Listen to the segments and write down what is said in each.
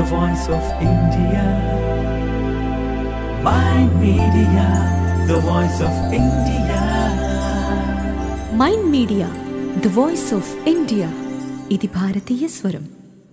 the voice of India. Mind Media, the voice of India. Mind media the voice of India ఇది భారతీయ స్వరం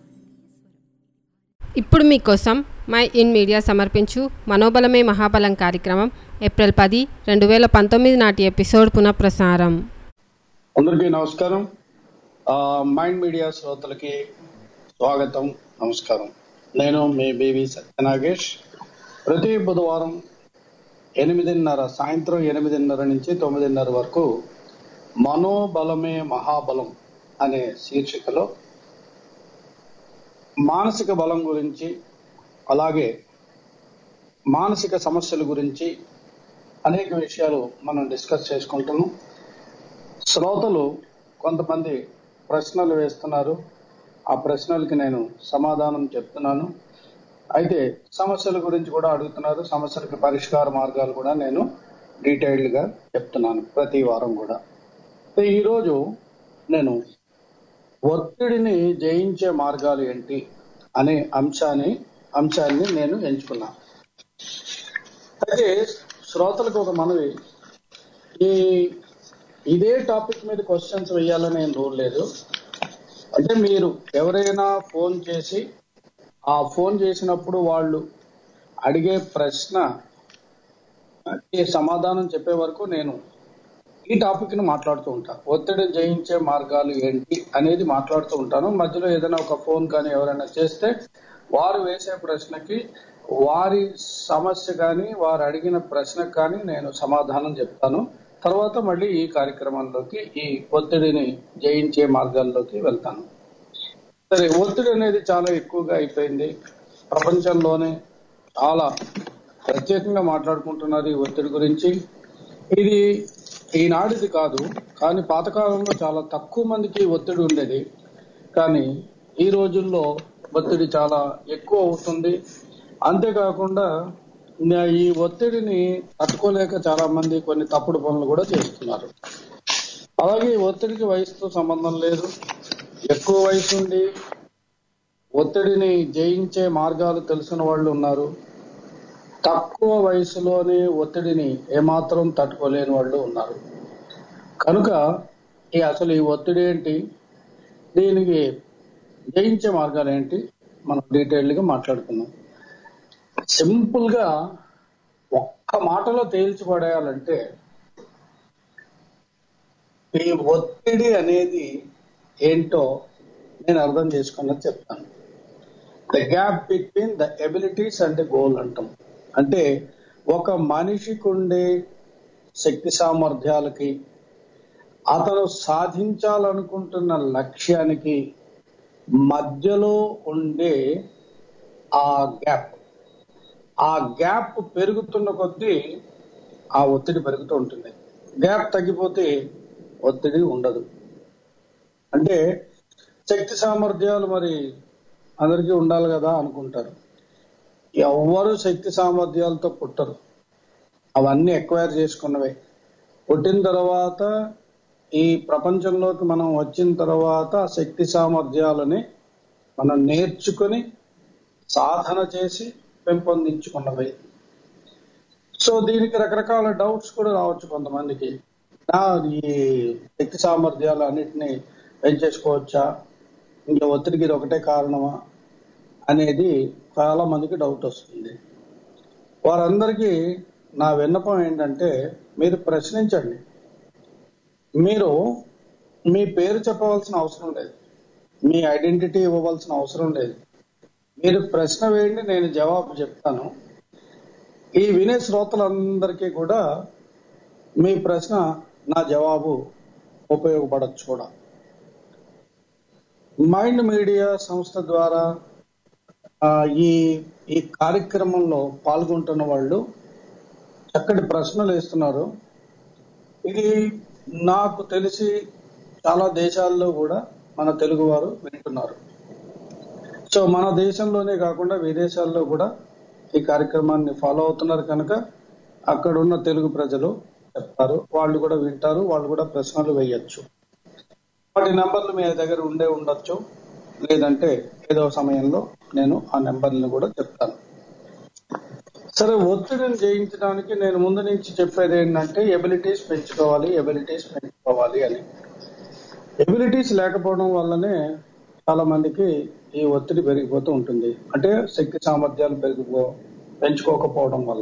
ఇప్పుడు మీకోసం my in media సమర్పించు మనోబలమే మహాబలం కార్యక్రమం ఏప్రిల్ పది రెండు వేల పంతొమ్మిది నాటి ఎపిసోడ్ పునఃప్రసారం అందరికీ నమస్కారం ఆ, మైండ్ మీడియా శ్రోతలకి స్వాగతం నమస్కారం నేను మీ బేబీ సత్యనాగేష్ ప్రతి బుధవారం ఎనిమిదిన్నర సాయంత్రం ఎనిమిదిన్నర నుంచి తొమ్మిదిన్నర వరకు మనోబలమే మహాబలం అనే శీర్షికలో మానసిక బలం గురించి అలాగే మానసిక సమస్యల గురించి అనేక విషయాలు మనం డిస్కస్ చేసుకుంటున్నాం శ్రోతలు కొంతమంది ప్రశ్నలు వేస్తున్నారు ఆ ప్రశ్నలకి నేను సమాధానం చెప్తున్నాను అయితే సమస్యల గురించి కూడా అడుగుతున్నారు సమస్యలకి పరిష్కార మార్గాలు కూడా నేను డీటెయిల్డ్ గా చెప్తున్నాను ప్రతి వారం కూడా అయితే ఈరోజు నేను ఒత్తిడిని జయించే మార్గాలు ఏంటి అనే అంశాన్ని అంశాన్ని నేను ఎంచుకున్నాను అయితే శ్రోతలకు ఒక మనవి ఈ ఇదే టాపిక్ మీద క్వశ్చన్స్ వేయాలని ఏం రూల్ లేదు అంటే మీరు ఎవరైనా ఫోన్ చేసి ఆ ఫోన్ చేసినప్పుడు వాళ్ళు అడిగే ప్రశ్న ఈ సమాధానం చెప్పే వరకు నేను ఈ టాపిక్ ని మాట్లాడుతూ ఉంటాను ఒత్తిడి జయించే మార్గాలు ఏంటి అనేది మాట్లాడుతూ ఉంటాను మధ్యలో ఏదైనా ఒక ఫోన్ కానీ ఎవరైనా చేస్తే వారు వేసే ప్రశ్నకి వారి సమస్య కానీ వారు అడిగిన ప్రశ్నకు కానీ నేను సమాధానం చెప్తాను తర్వాత మళ్ళీ ఈ కార్యక్రమంలోకి ఈ ఒత్తిడిని జయించే మార్గాల్లోకి వెళ్తాను సరే ఒత్తిడి అనేది చాలా ఎక్కువగా అయిపోయింది ప్రపంచంలోనే చాలా ప్రత్యేకంగా మాట్లాడుకుంటున్నారు ఈ ఒత్తిడి గురించి ఇది ఈనాటిది కాదు కానీ పాతకాలంలో చాలా తక్కువ మందికి ఒత్తిడి ఉండేది కానీ ఈ రోజుల్లో ఒత్తిడి చాలా ఎక్కువ అవుతుంది అంతేకాకుండా నా ఈ ఒత్తిడిని తట్టుకోలేక చాలా మంది కొన్ని తప్పుడు పనులు కూడా చేస్తున్నారు అలాగే ఈ ఒత్తిడికి వయసుతో సంబంధం లేదు ఎక్కువ వయసు ఉండి ఒత్తిడిని జయించే మార్గాలు తెలిసిన వాళ్ళు ఉన్నారు తక్కువ వయసులోనే ఒత్తిడిని ఏమాత్రం తట్టుకోలేని వాళ్ళు ఉన్నారు కనుక ఈ అసలు ఈ ఒత్తిడి ఏంటి దీనికి జయించే మార్గాలు ఏంటి మనం డీటెయిల్డ్ గా మాట్లాడుకుందాం సింపుల్ గా ఒక్క మాటలో తేల్చి పడేయాలంటే ఈ ఒత్తిడి అనేది ఏంటో నేను అర్థం చేసుకున్నది చెప్తాను the gap between the abilities and the goal అంటాం అంటే ఒక మనిషికి ఉండే శక్తి సామర్థ్యాలకి అతను సాధించాలనుకుంటున్న లక్ష్యానికి మధ్యలో ఉండే ఆ గ్యాప్ ఆ గ్యాప్ పెరుగుతున్న కొద్దీ ఆ ఒత్తిడి పెరుగుతూ ఉంటుంది గ్యాప్ తగ్గిపోతే ఒత్తిడి ఉండదు అంటే శక్తి సామర్థ్యాలు మరి అందరికీ ఉండాలి కదా అనుకుంటారు ఎవ్వరు శక్తి సామర్థ్యాలతో పుట్టరు అవన్నీ ఎక్వైర్ చేసుకున్నవే పుట్టిన తర్వాత ఈ ప్రపంచంలోకి మనం వచ్చిన తర్వాత ఆ శక్తి సామర్థ్యాలని మనం నేర్చుకొని సాధన చేసి పెంపొందించుకున్నవి సో దీనికి రకరకాల డౌట్స్ కూడా రావచ్చు కొంతమందికి నా ఈ శక్తి సామర్థ్యాలు అన్నిటిని పెంచేసుకోవచ్చా ఇంకా ఒత్తిడికి ఇది ఒకటే కారణమా అనేది చాలా మందికి డౌట్ వస్తుంది వారందరికీ నా విన్నపం ఏంటంటే మీరు ప్రశ్నించండి మీరు మీ పేరు చెప్పవలసిన అవసరం లేదు మీ ఐడెంటిటీ ఇవ్వవలసిన అవసరం లేదు మీరు ప్రశ్న వేయండి నేను జవాబు చెప్తాను ఈ వినే శ్రోతలందరికీ కూడా మీ ప్రశ్న నా జవాబు ఉపయోగపడచ్చు కూడా మైండ్ మీడియా సంస్థ ద్వారా ఆ, ఈ ఈ కార్యక్రమంలో పాల్గొంటున్న వాళ్ళు చక్కటి ప్రశ్నలు వేస్తున్నారు ఇది నాకు తెలిసి చాలా దేశాల్లో కూడా మన తెలుగు వారు వింటున్నారు సో మన దేశంలోనే కాకుండా విదేశాల్లో కూడా ఈ కార్యక్రమాన్ని ఫాలో అవుతున్నారు కనుక అక్కడ ఉన్న తెలుగు ప్రజలు చెప్తారు వాళ్ళు కూడా వింటారు వాళ్ళు కూడా ప్రశ్నలు వేయచ్చు వాటి నంబర్లు మీ దగ్గర ఉండే ఉండొచ్చు లేదంటే ఏదో సమయంలో నేను ఆ నెంబర్ని కూడా చెప్తాను సరే ఒత్తిడిని జయించడానికి నేను ముందు నుంచి చెప్పేది ఏంటంటే ఎబిలిటీస్ పెంచుకోవాలి ఎబిలిటీస్ పెంచుకోవాలి అని ఎబిలిటీస్ లేకపోవడం వల్లనే చాలా మందికి ఈ ఒత్తిడి పెరిగిపోతూ ఉంటుంది అంటే శక్తి సామర్థ్యాలు పెరిగిపో పెంచుకోకపోవడం వల్ల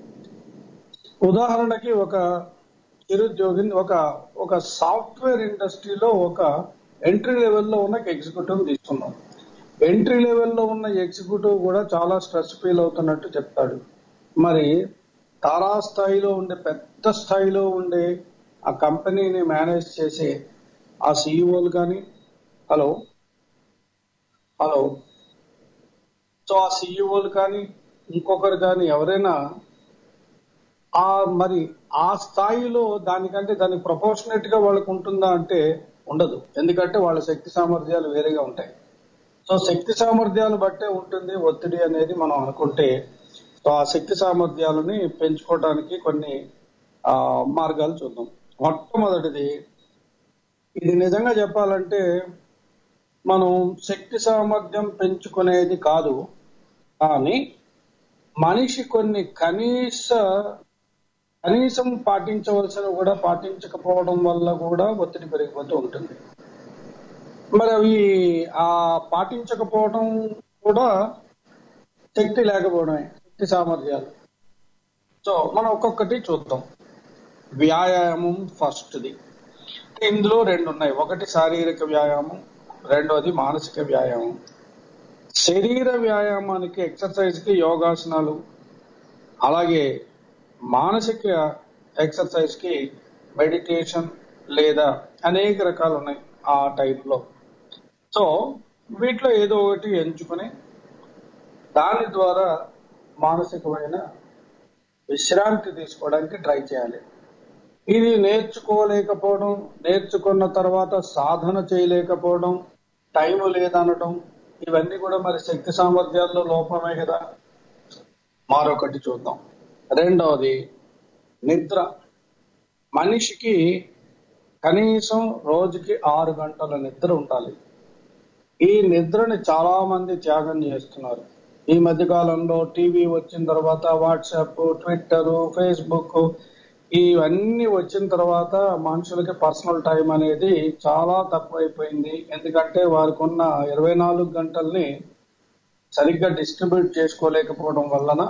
ఉదాహరణకి ఒక చిరుద్యోగిని ఒక ఒక సాఫ్ట్వేర్ ఇండస్ట్రీలో ఒక ఎంట్రీ లెవెల్లో ఉన్న ఎగ్జిక్యూటివ్ తీసుకున్నాం ఎంట్రీ లెవెల్లో ఉన్న ఎగ్జిక్యూటివ్ కూడా చాలా స్ట్రెస్ ఫీల్ అవుతున్నట్టు చెప్తాడు మరి తారా స్థాయిలో ఉండే పెద్ద స్థాయిలో ఉండే ఆ కంపెనీని మేనేజ్ చేసే ఆ సీఈఓలు కానీ హలో హలో సో ఆ సీఈఓలు కానీ ఇంకొకరు కానీ ఎవరైనా ఆ మరి ఆ స్థాయిలో దానికంటే దానికి ప్రపోర్షనేట్ గా వాళ్ళకు ఉంటుందా అంటే ఉండదు ఎందుకంటే వాళ్ళ శక్తి సామర్థ్యాలు వేరేగా ఉంటాయి సో శక్తి సామర్థ్యాలు బట్టే ఉంటుంది ఒత్తిడి అనేది మనం అనుకుంటే సో ఆ శక్తి సామర్థ్యాలని పెంచుకోవడానికి కొన్ని ఆ మార్గాలు చూద్దాం మొట్టమొదటిది ఇది నిజంగా చెప్పాలంటే మనం శక్తి సామర్థ్యం పెంచుకునేది కాదు కానీ మనిషి కొన్ని కనీస కనీసం పాటించవలసిన కూడా పాటించకపోవడం వల్ల కూడా ఒత్తిడి పెరిగిపోతూ ఉంటుంది మరి అవి ఆ పాటించకపోవడం కూడా శక్తి లేకపోవడమే శక్తి సామర్థ్యాలు సో మనం ఒక్కొక్కటి చూద్దాం వ్యాయామం ఫస్ట్ది ఇందులో రెండు ఉన్నాయి ఒకటి శారీరక వ్యాయామం రెండోది మానసిక వ్యాయామం శరీర వ్యాయామానికి ఎక్సర్సైజ్ కి యోగాసనాలు అలాగే మానసిక ఎక్సర్సైజ్ కి మెడిటేషన్ లేదా అనేక రకాలు ఉన్నాయి ఆ టైంలో సో వీటిలో ఏదో ఒకటి ఎంచుకుని దాని ద్వారా మానసికమైన విశ్రాంతి తీసుకోవడానికి ట్రై చేయాలి ఇది నేర్చుకోలేకపోవడం నేర్చుకున్న తర్వాత సాధన చేయలేకపోవడం టైం లేదనడం ఇవన్నీ కూడా మరి శక్తి సామర్థ్యాల్లో లోపమే కదా మరొకటి చూద్దాం రెండవది నిద్ర మనిషికి కనీసం రోజుకి ఆరు గంటల నిద్ర ఉండాలి ఈ నిద్రని చాలా మంది త్యాగం చేస్తున్నారు ఈ మధ్య కాలంలో టీవీ వచ్చిన తర్వాత వాట్సాప్ ట్విట్టర్ ఫేస్బుక్ ఇవన్నీ వచ్చిన తర్వాత మనుషులకి పర్సనల్ టైం అనేది చాలా తక్కువైపోయింది ఎందుకంటే వారికి ఉన్న ఇరవై నాలుగు గంటల్ని సరిగ్గా డిస్ట్రిబ్యూట్ చేసుకోలేకపోవడం వలన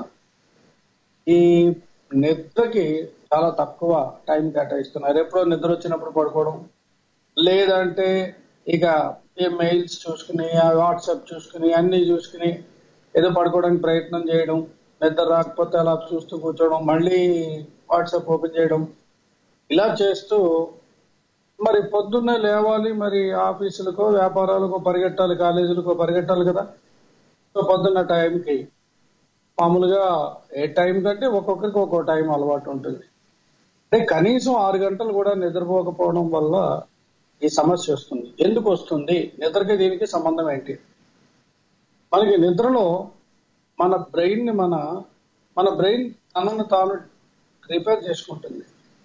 ఈ నిద్రకి చాలా తక్కువ టైం కేటాయిస్తున్నారు ఎప్పుడో నిద్ర వచ్చినప్పుడు పడుకోవడం లేదంటే ఇక ఈ మెయిల్స్ చూసుకుని ఆ వాట్సాప్ చూసుకుని అన్ని చూసుకుని ఏదో పడుకోవడానికి ప్రయత్నం చేయడం నిద్ర రాకపోతే అలా చూస్తూ కూర్చోవడం మళ్ళీ వాట్సాప్ ఓపెన్ చేయడం ఇలా చేస్తూ మరి పొద్దున్నే లేవాలి మరి ఆఫీసులకో వ్యాపారాలకో పరిగెట్టాలి కాలేజీలకో పరిగెట్టాలి కదా సో పొద్దున్న టైంకి మామూలుగా ఏ టైం కంటే ఒక్కొక్కరికి ఒక్కో టైం అలవాటు ఉంటుంది అంటే కనీసం ఆరు గంటలు కూడా నిద్రపోకపోవడం వల్ల ఈ సమస్య వస్తుంది ఎందుకు వస్తుంది నిద్రకి దీనికి సంబంధం ఏంటి మనకి నిద్రలో మన బ్రెయిన్ ని మన మన బ్రెయిన్ తనను తాను రిపేర్ చేసుకుంటుంది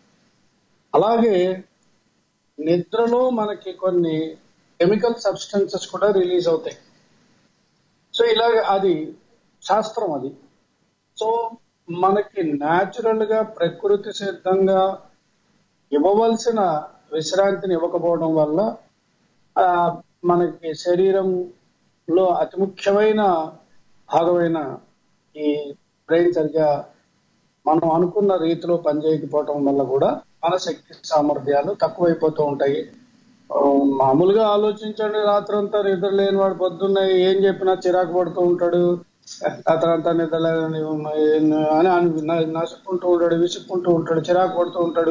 అలాగే నిద్రలో మనకి కొన్ని కెమికల్ సబ్స్టెన్సెస్ కూడా రిలీజ్ అవుతాయి సో ఇలాగ అది శాస్త్రం అది సో మనకి న్యాచురల్ గా ప్రకృతి సిద్ధంగా ఇవ్వవలసిన విశ్రాంతిని ఇవ్వకపోవడం వల్ల ఆ, మనకి శరీరంలో అతి ముఖ్యమైన భాగమైన ఈ బ్రెయిన్ సరిగ్గా మనం అనుకున్న రీతిలో పనిచేయకపోవటం వల్ల కూడా మన శక్తి సామర్థ్యాలు తక్కువైపోతూ ఉంటాయి ఆ, మామూలుగా ఆలోచించండి రాత్రంతా నిద్ర లేని వాడు పొద్దున్న ఏం చెప్పినా చిరాకు పడుతూ ఉంటాడు రాత్రంతా నిద్ర లేదని అని అని న- నసుక్కుంటూ ఉంటాడు విసుక్కుంటూ ఉంటాడు చిరాకు పడుతూ ఉంటాడు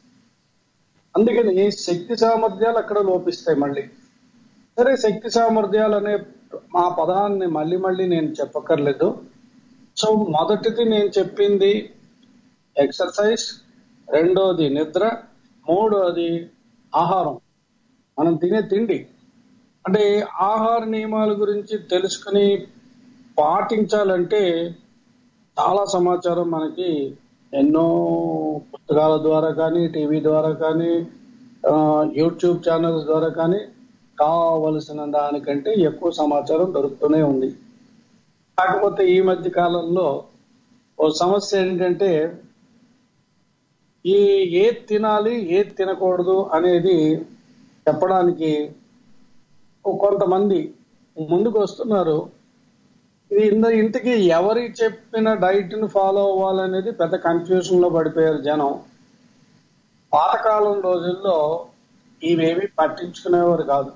అందుకని శక్తి సామర్థ్యాలు అక్కడ లోపిస్తాయి మళ్ళీ సరే శక్తి సామర్థ్యాలు అనే ఆ పదాన్ని మళ్ళీ మళ్ళీ నేను చెప్పక్కర్లేదు సో మొదటిది నేను చెప్పింది ఎక్సర్సైజ్ రెండోది నిద్ర మూడోది ఆహారం మనం తినే తిండి అంటే ఆహార నియమాల గురించి తెలుసుకుని పాటించాలంటే చాలా సమాచారం మనకి ఎన్నో పుస్తకాల ద్వారా కానీ టీవీ ద్వారా కానీ ఆ, యూట్యూబ్ ఛానల్స్ ద్వారా కానీ కావలసిన దానికంటే ఎక్కువ సమాచారం దొరుకుతూనే ఉంది కాకపోతే ఈ మధ్య కాలంలో ఓ సమస్య ఏంటంటే ఈ ఏది తినాలి ఏది తినకూడదు అనేది చెప్పడానికి ఓ కొంతమంది ముందుకు వస్తున్నారు ఇది ఇంత ఇంతకీ ఎవరి చెప్పిన డైట్ ని ఫాలో అవ్వాలనేది పెద్ద కన్ఫ్యూజన్ లో పడిపోయారు జనం పాతకాలం రోజుల్లో ఇవేమి పట్టించుకునేవారు కాదు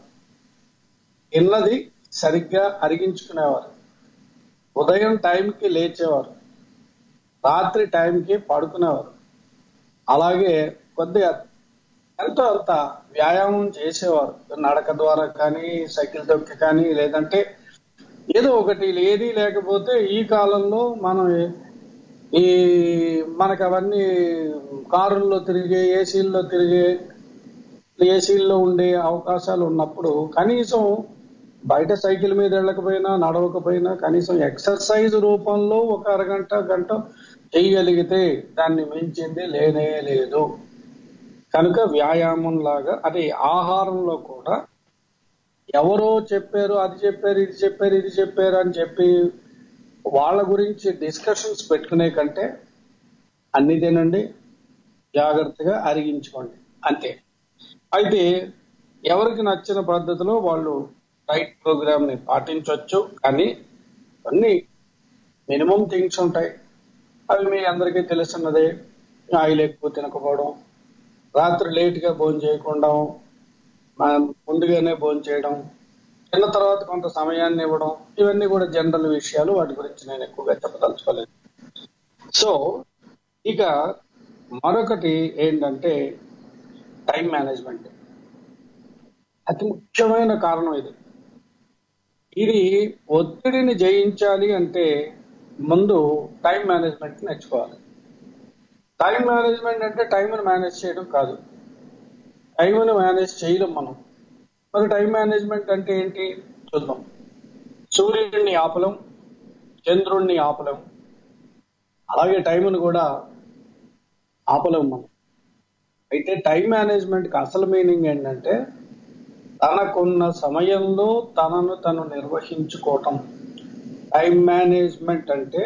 ఇన్నది సరిగ్గా అరిగించుకునేవారు ఉదయం టైంకి లేచేవారు రాత్రి టైంకి పడుకునేవారు అలాగే కొద్దిగా ఎంతో అంత వ్యాయామం చేసేవారు నడక ద్వారా కానీ సైకిల్ తొక్కి కానీ లేదంటే ఏదో ఒకటి ఏది లేకపోతే ఈ కాలంలో మనం ఈ మనకు అవన్నీ కారుల్లో తిరిగే ఏసీల్లో తిరిగే ఏసీల్లో ఉండే అవకాశాలు ఉన్నప్పుడు కనీసం బయట సైకిల్ మీద వెళ్ళకపోయినా నడవకపోయినా కనీసం ఎక్సర్సైజ్ రూపంలో ఒక అరగంట గంట చేయగలిగితే దాన్ని మించింది లేనే లేదు కనుక వ్యాయామం లాగా అది ఆహారంలో కూడా ఎవరో చెప్పారు అది చెప్పారు ఇది చెప్పారు ఇది చెప్పారు అని చెప్పి వాళ్ళ గురించి డిస్కషన్స్ పెట్టుకునే కంటే అన్ని తినండి జాగ్రత్తగా అరిగించుకోండి అంతే అయితే ఎవరికి నచ్చిన పద్ధతిలో వాళ్ళు డైట్ ప్రోగ్రామ్ ని పాటించవచ్చు కానీ కొన్ని మినిమం థింగ్స్ ఉంటాయి అవి మీ అందరికీ తెలుసున్నదే ఆయిల్ ఎక్కువ తినకపోవడం రాత్రి లేట్ గా భోజనం చేయకుండా మనం ముందుగానే భోజనం చేయడం తిన్న తర్వాత కొంత సమయాన్ని ఇవ్వడం ఇవన్నీ కూడా జనరల్ విషయాలు వాటి గురించి నేను ఎక్కువగా చెప్పదలుచుకోలేదు సో ఇక మరొకటి ఏంటంటే టైం మేనేజ్మెంట్ అతి ముఖ్యమైన కారణం ఇది ఇది ఒత్తిడిని జయించాలి అంటే ముందు టైం మేనేజ్మెంట్ నేర్చుకోవాలి టైం మేనేజ్మెంట్ అంటే టైంని మేనేజ్ చేయడం కాదు టైంని మేనేజ్ చేయడం మనం మరి టైం మేనేజ్మెంట్ అంటే ఏంటి చూద్దాం సూర్యుడిని ఆపలం చంద్రుణ్ణి ఆపలం అలాగే టైంని కూడా ఆపలేం మనం అయితే టైం మేనేజ్మెంట్ కి అసలు మీనింగ్ ఏంటంటే తనకున్న సమయంలో తనను తను నిర్వహించుకోవటం టైం మేనేజ్మెంట్ అంటే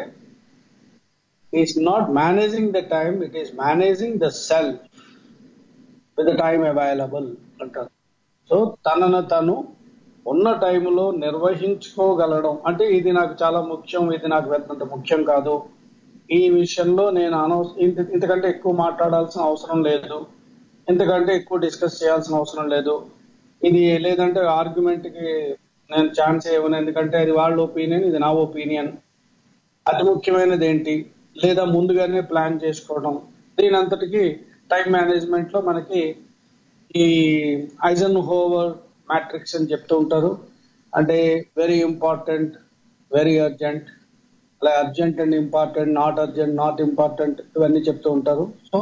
is not managing the time it is managing the self with the time available అంటారు సో తనను తను ఉన్న టైంలో నిర్వహించుకోగలడం అంటే ఇది నాకు చాలా ముఖ్యం ఇది నాకు పెద్దంత ముఖ్యం కాదు ఈ విషయంలో నేను అనవస ఇంత ఇంతకంటే ఎక్కువ మాట్లాడాల్సిన అవసరం లేదు ఇంతకంటే ఎక్కువ డిస్కస్ చేయాల్సిన అవసరం లేదు ఇది లేదంటే ఆర్గ్యుమెంట్ కి నేను ఛాన్స్ ఇవ్వను ఎందుకంటే అది వాళ్ళ ఒపీనియన్ ఇది నా ఒపీనియన్ అతి ముఖ్యమైనది ఏంటి లేదా ముందుగానే ప్లాన్ చేసుకోవడం దీని అంతటికి టైం మేనేజ్మెంట్ లో మనకి ఈ ఐజన్ హోవర్ మ్యాట్రిక్స్ అని చెప్తూ ఉంటారు అంటే వెరీ ఇంపార్టెంట్ వెరీ అర్జెంట్ అలా urgent and important not urgent not important ఇవన్నీ చెప్తూ ఉంటారు సో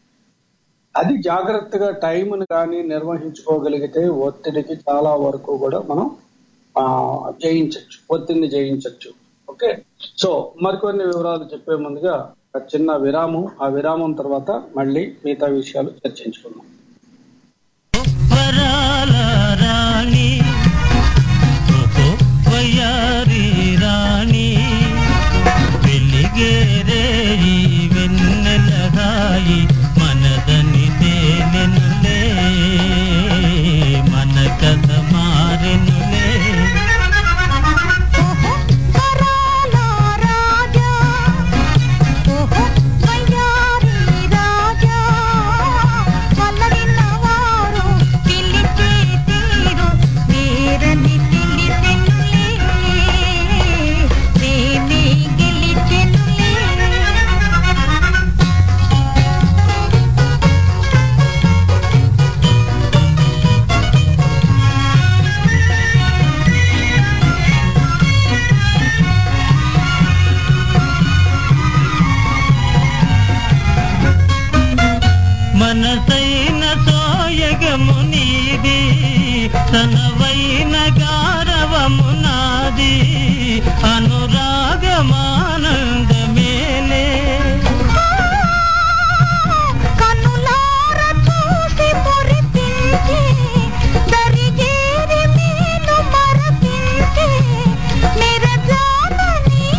అది జాగ్రత్తగా టైంని కానీ నిర్వహించుకోగలిగితే ఒత్తిడికి చాలా వరకు కూడా మనం ఆ, జయించవచ్చు ఒత్తిడిని జయించవచ్చు ఓకే సో మరికొన్ని వివరాలు చెప్పే ముందుగా ఒక చిన్న విరామం ఆ విరామం తర్వాత మళ్ళీ మిగతా విషయాలు చర్చించుకుందాం వరాల రాణి ఓహో వయ్యారి రాణి వెలిగేరే ఈ వెన్నెల హాయి మనదని తేనెనులే మన కథ మారెనులే ఓహో వరాల రాజా ఓహో వయ్యారి రాజా వల్లరిన్నవారు పిలిచే తీరు వీరని తెలిసెనులే నేనే గెలిచెనులే మనసైన సోయగము నీది తనవైన గారవము నాది అనురాగమానందమేలే కనులార చూసి మురిపించి దరిజేరి నేను మరపించి నిరజాన నీ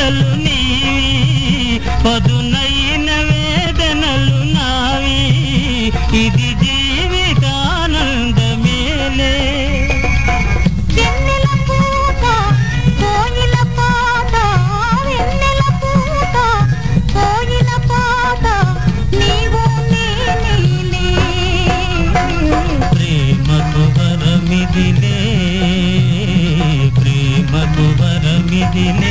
బాధలు నీవి పదునైన వేదనలు నావి ఇది జీవితానందమేలే వెన్నెల పూత కోయిల పాట వెన్నెల పూత కోయిల పాట నీవు నేనేలే ప్రేమకు వరమిదిలే ప్రేమకు వరమిదిలే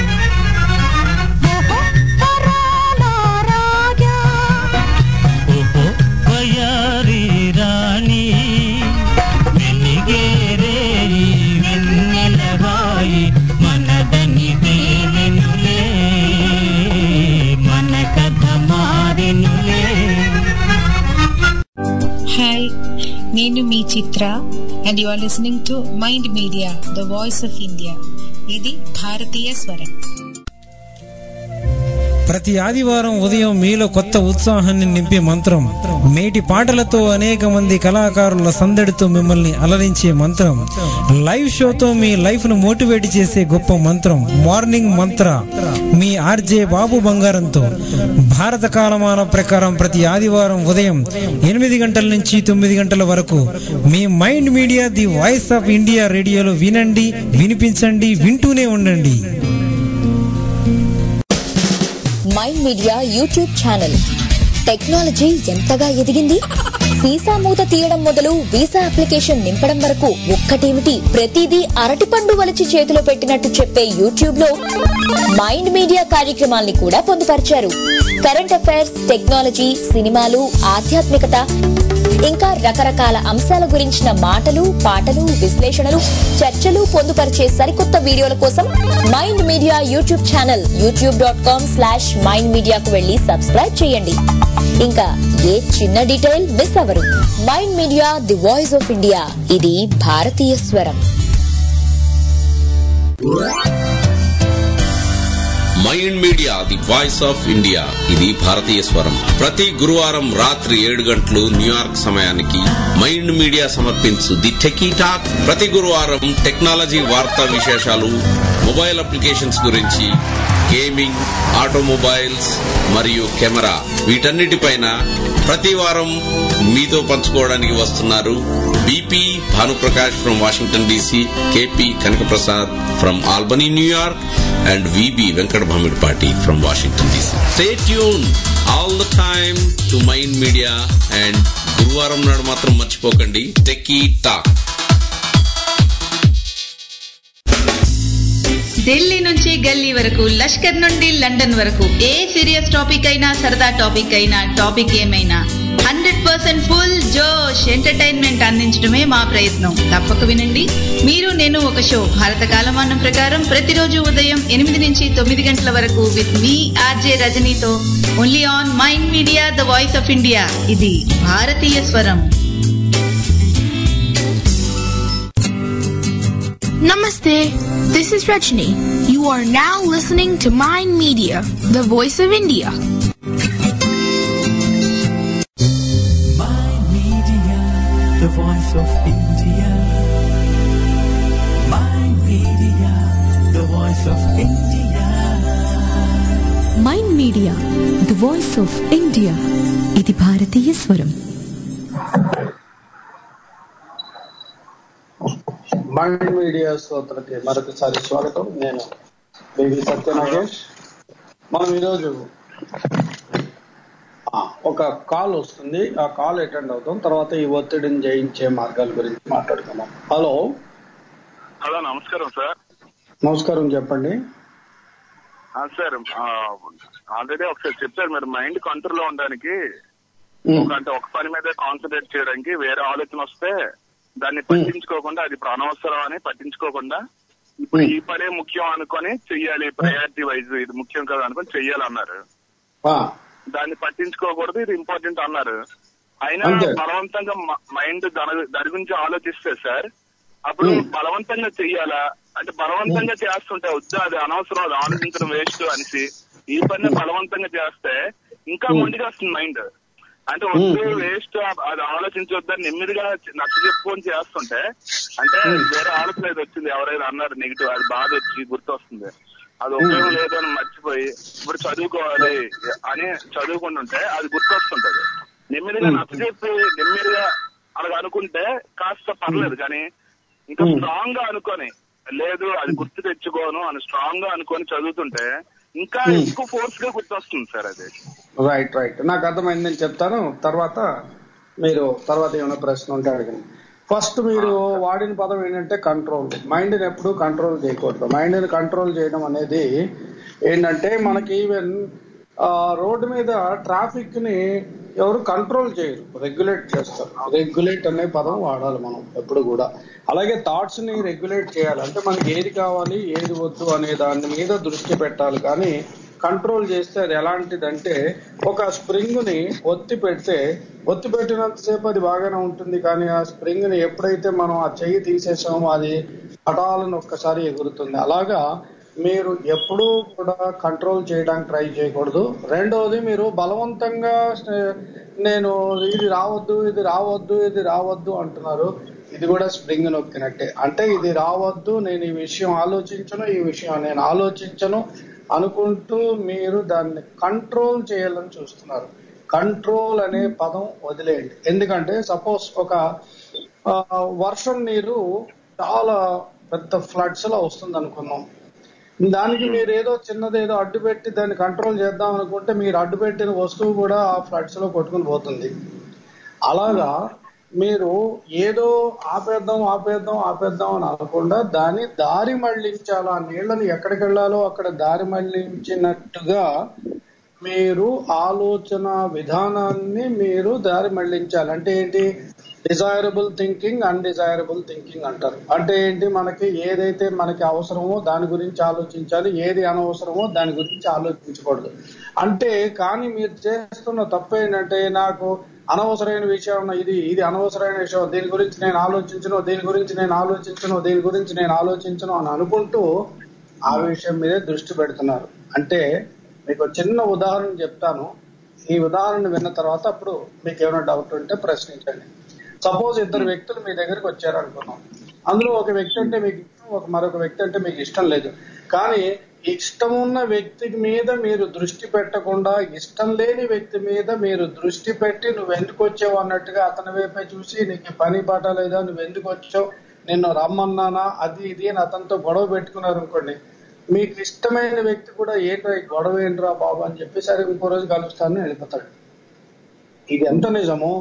ఓహో పరాల రాజా ఓహో వయారి రాణి వెలిగేరే ఈ వెన్నెలవాయి మనదని తేనెనులే మన కథ మారెనులే హాయ్ నేను మీ Chitra and you are listening to mind media the voice of India ఇది భారతీయ స్వరం ప్రతి ఆదివారం ఉదయం మీలో కొత్త ఉత్సాహాన్ని నింపే మంత్రం మేటి పాటలతో అనేక మంది కళాకారుల సందడితో మిమ్మల్ని అలరించే మంత్రం లైవ్ షోతో మీ లైఫ్ ను మోటివేట్ చేసే గొప్ప మంత్రం మార్నింగ్ మంత్ర మీ ఆర్జే బాబు బంగారంతో భారత కాలమాన ప్రకారం ప్రతి ఆదివారం ఉదయం ఎనిమిది గంటల నుంచి తొమ్మిది గంటల వరకు మీ mind media the voice of India రేడియోలో వినండి వినిపించండి వింటూనే ఉండండి mind media YouTube channel technology ఎంతగా ఎదిగింది వీసా మూత తీయడం మొదలు వీసా అప్లికేషన్ నింపడం వరకు ఒక్కటేమిటి ప్రతిదీ అరటిపండు వలిచి చేతిలో పెట్టినట్టు చెప్పే యూట్యూబ్ లో మైండ్ మీడియా కార్యక్రమాల్ని కూడా పొందుపరిచారు కరెంట్ అఫైర్స్ టెక్నాలజీ సినిమాలు ఆధ్యాత్మికత ఇంకా రకరకాల అంశాల గురించిన మాటలు పాటలు విశ్లేషణలు చర్చలు పొందుపరిచే సరికొత్త వీడియోల కోసం mind media YouTube channel YouTube dot com slash mind మీడియాకు వెళ్లి సబ్స్క్రైబ్ చేయండి ఇంకా ఏ చిన్న డీటెయిల్ మిస్ అవరు mind media the voice of India ఇది భారతీయ స్వరం mind media the voice of India ఇది భారతీయ స్వరం ప్రతి గురువారం రాత్రి ఏడు గంటలు న్యూయార్క్ సమయానికి మైండ్ మీడియా సమర్పించు ది టెకీ టాక్ ప్రతి గురువారం టెక్నాలజీ వార్తా విశేషాలు మొబైల్ అప్లికేషన్స్ గురించి గేమింగ్ ఆటోమొబైల్స్ మరియు కెమెరా వీటన్నిటిపైన ప్రతి వారం మీతో పంచుకోవడానికి వస్తున్నారు BP Bhanuprakash from Washington DC KP Kanakaprasad from Albany New York and VB Venkata Bhamidipati from Washington DC stay tune all the time to mind media and గురువారం నాడు మాత్రం మర్చిపోకండి టెక్కీ టాక్ ఢిల్లీ నుంచి గల్లీ వరకు లష్కర్ నుండి లండన్ వరకు ఏ సీరియస్ టాపిక్ అయినా సరదా టాపిక్ అయినా టాపిక్ ఏమైనా హండ్రెడ్ పర్సెంట్ ఫుల్ జోష్ ఎంటర్టైన్మెంట్ అందించడమే మా ప్రయత్నం తప్పక వినండి మీరు నేను ఒక షో భారత కాలమానం ప్రకారం ప్రతిరోజు ఉదయం ఎనిమిది నుంచి తొమ్మిది గంటల వరకు విత్ మీ ఆర్జే రజనీతో only on mind media the voice of India ఇది భారతీయ స్వరం Namaste. This is Rajni. You are now listening to Mind Media, the voice of India. Mind Media, the voice of India. Mind Media, the voice of India. Mind media the voice of India ఇది భారతీయ స్వరం mind media శ్రోతలకి మరొకసారి స్వాగతం నేను baby Satya Nagesh మనం ఈరోజు ఆ, ఒక కాల్ వస్తుంది ఆ కాల్ అటెండ్ అవుతాం తర్వాత ఈ ఒత్తిడిని జయించే మార్గాల గురించి మాట్లాడుకుందాం హలో హలో నమస్కారం సార్ నమస్కారం చెప్పండి ఆ, సార్ ఆ, ఆల్రెడీ ఒకసారి చెప్పారు మీరు మైండ్ కంట్రోల్ లో ఉండడానికి ఒక అంటే ఒక పని మీద కాన్సన్ట్రేట్ చేయడానికి వేరే ఆలోచన వస్తే దాన్ని పట్టించుకోకుండా అది ఇప్పుడు అనవసరం అని పట్టించుకోకుండా ఇప్పుడు ఈ పనే ముఖ్యం అనుకొని చెయ్యాలి ప్రయారిటీ వైజ్ ఇది ముఖ్యం కదా అనుకొని చెయ్యాలన్నారు ఆ, దాన్ని పట్టించుకోకూడదు ఇది ఇంపార్టెంట్ అన్నారు అయినా అంతే. బలవంతంగా మైండ్ దాని దాని గురించి ఆలోచిస్తే సార్ అప్పుడు బలవంతంగా చెయ్యాలా అంటే బలవంతంగా చేస్తుంటే వద్దు అది అనవసరం అది ఆలోచించడం వేస్ట్ అనేసి ఈ పని బలవంతంగా చేస్తే ఇంకా మొండిగా వస్తుంది మైండ్ అంటే వద్దు వేస్ట్ అది ఆలోచించొద్దని నెమ్మదిగా నచ్చ చెప్పుకొని చేస్తుంటే అంటే వేరే ఆలోచన ఏదో వచ్చింది ఎవరైనా అన్నారు నెగిటివ్ అది బాధ వచ్చి గుర్తొస్తుంది అది ఉపయోగం లేదు అని మర్చిపోయి ఇప్పుడు చదువుకోవాలి అని చదువుకుంటుంటే అది గుర్తొస్తుంటది నెమ్మదిగా నచ్చ చెప్పి నెమ్మదిగా అలాగ అనుకుంటే కాస్త పర్లేదు కానీ ఇంకా స్ట్రాంగ్ గా అనుకొని లేదు అది గుర్తు తెచ్చుకోను అని స్ట్రాంగ్ గా అనుకొని చదువుతుంటే ఇంకా ఎక్కువ ఫోర్స్ గా గుర్తొస్తుంది సార్ అది రైట్ రైట్ నాకు అర్థమైంది నేను చెప్తాను తర్వాత మీరు తర్వాత ఏమైనా ప్రశ్న ఉంటే అడగండి ఫస్ట్ మీరు వాడిన పదం ఏంటంటే కంట్రోల్ మైండ్ ని ఎప్పుడు కంట్రోల్ చేయకూడదు మైండ్ ని కంట్రోల్ చేయడం అనేది ఏంటంటే మనకి ఈవెన్ రోడ్డు మీద ట్రాఫిక్ ని ఎవరు కంట్రోల్ చేయరు రెగ్యులేట్ చేస్తారు రెగ్యులేట్ అనే పదం వాడాలి మనం ఎప్పుడు కూడా అలాగే థాట్స్ ని రెగ్యులేట్ చేయాలి అంటే మనకి ఏది కావాలి ఏది వద్దు అనే దాని మీద దృష్టి పెట్టాలి కానీ కంట్రోల్ చేస్తే అది ఎలాంటిదంటే ఒక స్ప్రింగ్ ని ఒత్తి పెడితే ఒత్తి పెట్టినంతసేపు అది బాగానే ఉంటుంది కానీ ఆ స్ప్రింగ్ ని ఎప్పుడైతే మనం ఆ చెయ్యి తీసేసామో అది పటాలను ఒక్కసారి ఎగురుతుంది అలాగా మీరు ఎప్పుడూ కూడా కంట్రోల్ చేయడానికి ట్రై చేయకూడదు రెండవది మీరు బలవంతంగా స్ట- నేను ఇది రావద్దు ఇది రావద్దు ఇది రావద్దు అంటున్నారు ఇది కూడా స్ప్రింగ్ నొక్కినట్టే అంటే ఇది రావద్దు నేను ఈ విషయం ఆలోచించను ఈ విషయం నేను ఆలోచించను అనుకుంటూ మీరు దాన్ని కంట్రోల్ చేయాలని చూస్తున్నారు కంట్రోల్ అనే పదం వదిలేయండి ఎందుకంటే సపోజ్ ఒక ఆ, వర్షం నీరు చాలా పెద్ద ఫ్లడ్స్ లో వస్తుంది అనుకుందాం దానికి మీరు ఏదో చిన్నది ఏదో అడ్డు పెట్టి దాన్ని కంట్రోల్ చేద్దాం అనుకుంటే మీరు అడ్డు పెట్టిన వస్తువు కూడా ఆ ఫ్లడ్స్ లో కొట్టుకుని పోతుంది అలాగా మీరు ఏదో ఆపేద్దాం ఆపేద్దాం ఆపేద్దాం అని అనకుండా దాన్ని దారి మళ్లించాలి ఆ నీళ్లను ఎక్కడికి వెళ్ళాలో అక్కడ దారి మళ్లించినట్టుగా మీరు ఆలోచన విధానాన్ని మీరు దారి మళ్లించాలి అంటే ఏంటి డిజైరబుల్ థింకింగ్ అన్డిజైరబుల్ థింకింగ్ అంటారు అంటే ఏంటి మనకి ఏదైతే మనకి అవసరమో దాని గురించి ఆలోచించాలి ఏది అనవసరమో దాని గురించి ఆలోచించకూడదు అంటే కానీ మీరు చేస్తున్న తప్పు ఏంటంటే నాకు అనవసరమైన విషయం ఇది ఇది అనవసరమైన విషయం దీని గురించి నేను ఆలోచించను దీని గురించి నేను ఆలోచించను దీని గురించి నేను ఆలోచించను అని అనుకుంటూ ఆ విషయం మీదే దృష్టి పెడుతున్నారు అంటే మీకు ఒక చిన్న ఉదాహరణ చెప్తాను ఈ ఉదాహరణ విన్న తర్వాత అప్పుడు మీకు ఏమైనా డౌట్ ఉంటే ప్రశ్నించండి సపోజ్ ఇద్దరు వ్యక్తులు మీ దగ్గరికి వచ్చారు అనుకున్నాం అందులో ఒక వ్యక్తి అంటే మీకు ఇష్టం ఒక మరొక వ్యక్తి అంటే మీకు ఇష్టం లేదు కానీ ఇష్టం ఉన్న వ్యక్తి మీద మీరు దృష్టి పెట్టకుండా ఇష్టం లేని వ్యక్తి మీద మీరు దృష్టి పెట్టి నువ్వు ఎందుకు వచ్చావు అన్నట్టుగా అతని వైపే చూసి నీకు పని పాట లేదా నువ్వు ఎందుకు వచ్చావు నిన్ను రమ్మన్నానా అది ఇది అని అతనితో గొడవ పెట్టుకున్నారు అనుకోండి మీకు ఇష్టమైన వ్యక్తి కూడా ఏంట్రా ఈ గొడవ ఏంట్రా బాబు అని చెప్పి సరే ఇంకో రోజు కలుస్తానని వెళ్ళిపోతాడు ఇది ఎంత నిజమో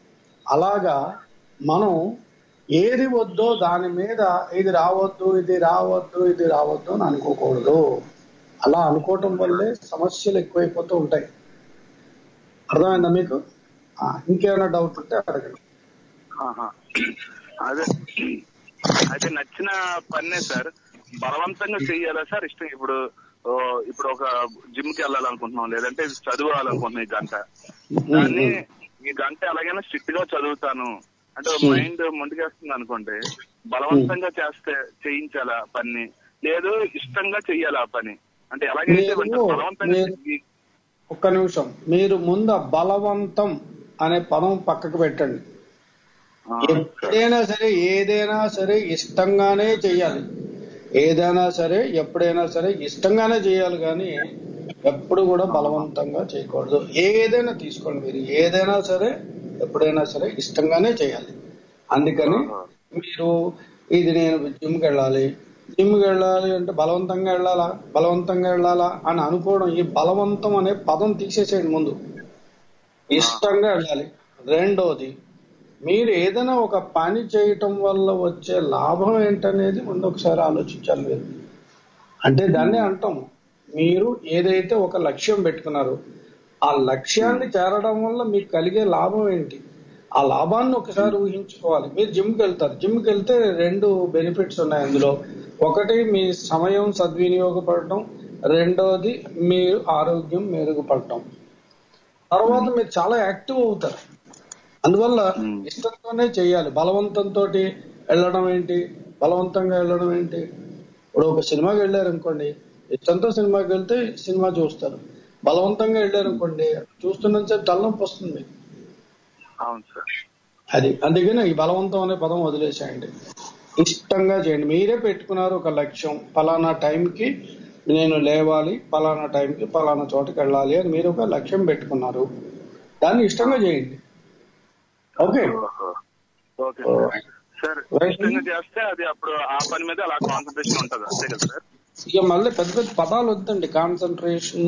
అలాగా మనం ఏది వద్దో దాని మీద ఇది రావద్దు ఇది రావద్దు ఇది రావద్దు అని అనుకోకూడదు అలా అనుకోవటం వల్లే సమస్యలు ఎక్కువైపోతూ ఉంటాయి అర్థమైందా మీకు ఆ, ఇంకేమైనా డౌట్ ఉంటే అడగండి ఆహా. అదే అయితే నచ్చిన పన్నే సార్ బలవంతంగా చెయ్యాలా సార్ ఇష్టం ఇప్పుడు ఓ, ఇప్పుడు ఒక జిమ్ కి వెళ్ళాలనుకుంటున్నాం లేదంటే చదవాలనుకుంటున్నాం ఈ గంట దాన్ని ఈ గంట ఎలాగైనా స్ట్రిక్ట్ గా చదువుతాను అంటే మైండ్ ముందుకేస్తుంది అనుకోండి బలవంతంగా చేస్తే చేయించాలా పని లేదు ఇష్టంగా చెయ్యాలా ఆ పని అంటే ఎలాగైతే మీరు- కొంచెం బలవంతంగా మీరు- చెయ్యి- ఒక్క నిమిషం మీరు ముందు ఆ బలవంతం అనే పదం పక్కకు పెట్టండి ఎప్పుడైనా సరే ఏదైనా సరే ఇష్టంగానే చెయ్యాలి ఏదైనా సరే ఎప్పుడైనా సరే ఇష్టంగానే చేయాలి కానీ ఎప్పుడు కూడా బలవంతంగా చేయకూడదు ఏదైనా తీసుకోండి మీరు ఏదైనా సరే ఎప్పుడైనా సరే ఇష్టంగానే చేయాలి అందుకని మీరు ఇది నేను జిమ్కి వెళ్ళాలి జిమ్కి వెళ్ళాలి అంటే బలవంతంగా వెళ్ళాలా బలవంతంగా వెళ్ళాలా అని అనుకోవడం ఈ బలవంతం అనే పదం తీసేసేయండి ముందు ఇష్టంగా వెళ్ళాలి రెండోది మీరు ఏదైనా ఒక పని చేయటం వల్ల వచ్చే లాభం ఏంటనేది ముందు ఒకసారి ఆలోచించాలి మీరు అంటే దాన్ని అంటాం మీరు ఏదైతే ఒక లక్ష్యం పెట్టుకున్నారో ఆ లక్ష్యాన్ని చేరడం వల్ల మీకు కలిగే లాభం ఏంటి ఆ లాభాన్ని ఒకసారి ఊహించుకోవాలి మీరు జిమ్కి వెళ్తారు జిమ్కి వెళ్తే రెండు బెనిఫిట్స్ ఉన్నాయి అందులో ఒకటి మీ సమయం సద్వినియోగపడటం రెండోది మీరు ఆరోగ్యం మెరుగుపడటం తర్వాత మీరు చాలా యాక్టివ్ అవుతారు అందువల్ల ఇష్టంతోనే చేయాలి బలవంతంతో వెళ్ళడం ఏంటి బలవంతంగా వెళ్ళడం ఏంటి ఇప్పుడు ఒక సినిమాకి వెళ్ళారు అనుకోండి ఇష్టంతో సినిమాకి వెళ్తే సినిమా చూస్తారు బలవంతంగా వెళ్ళారు అనుకోండి చూస్తున్నంత సేపు తలనొప్పి వస్తుంది మీకు. అవును సార్ అది అందుకని ఈ బలవంతం అనే పదం వదిలేసేయండి ఇష్టంగా చేయండి మీరే పెట్టుకున్నారు ఒక లక్ష్యం పలానా టైంకి నేను లేవాలి పలానా టైంకి పలానా చోటకి వెళ్ళాలి అని మీరు ఒక లక్ష్యం పెట్టుకున్నారు దాన్ని ఇష్టంగా చేయండి ఓకే ఓకే సార్ ఇష్టంగా చేస్తే అది అప్పుడు ఆ పని మీద అలా కాన్సన్ట్రేషన్ ఉంటది అంతే కదా సార్ ఇక మళ్ళీ పెద్ద పెద్ద పదాలు వద్దండి కాన్సన్ట్రేషన్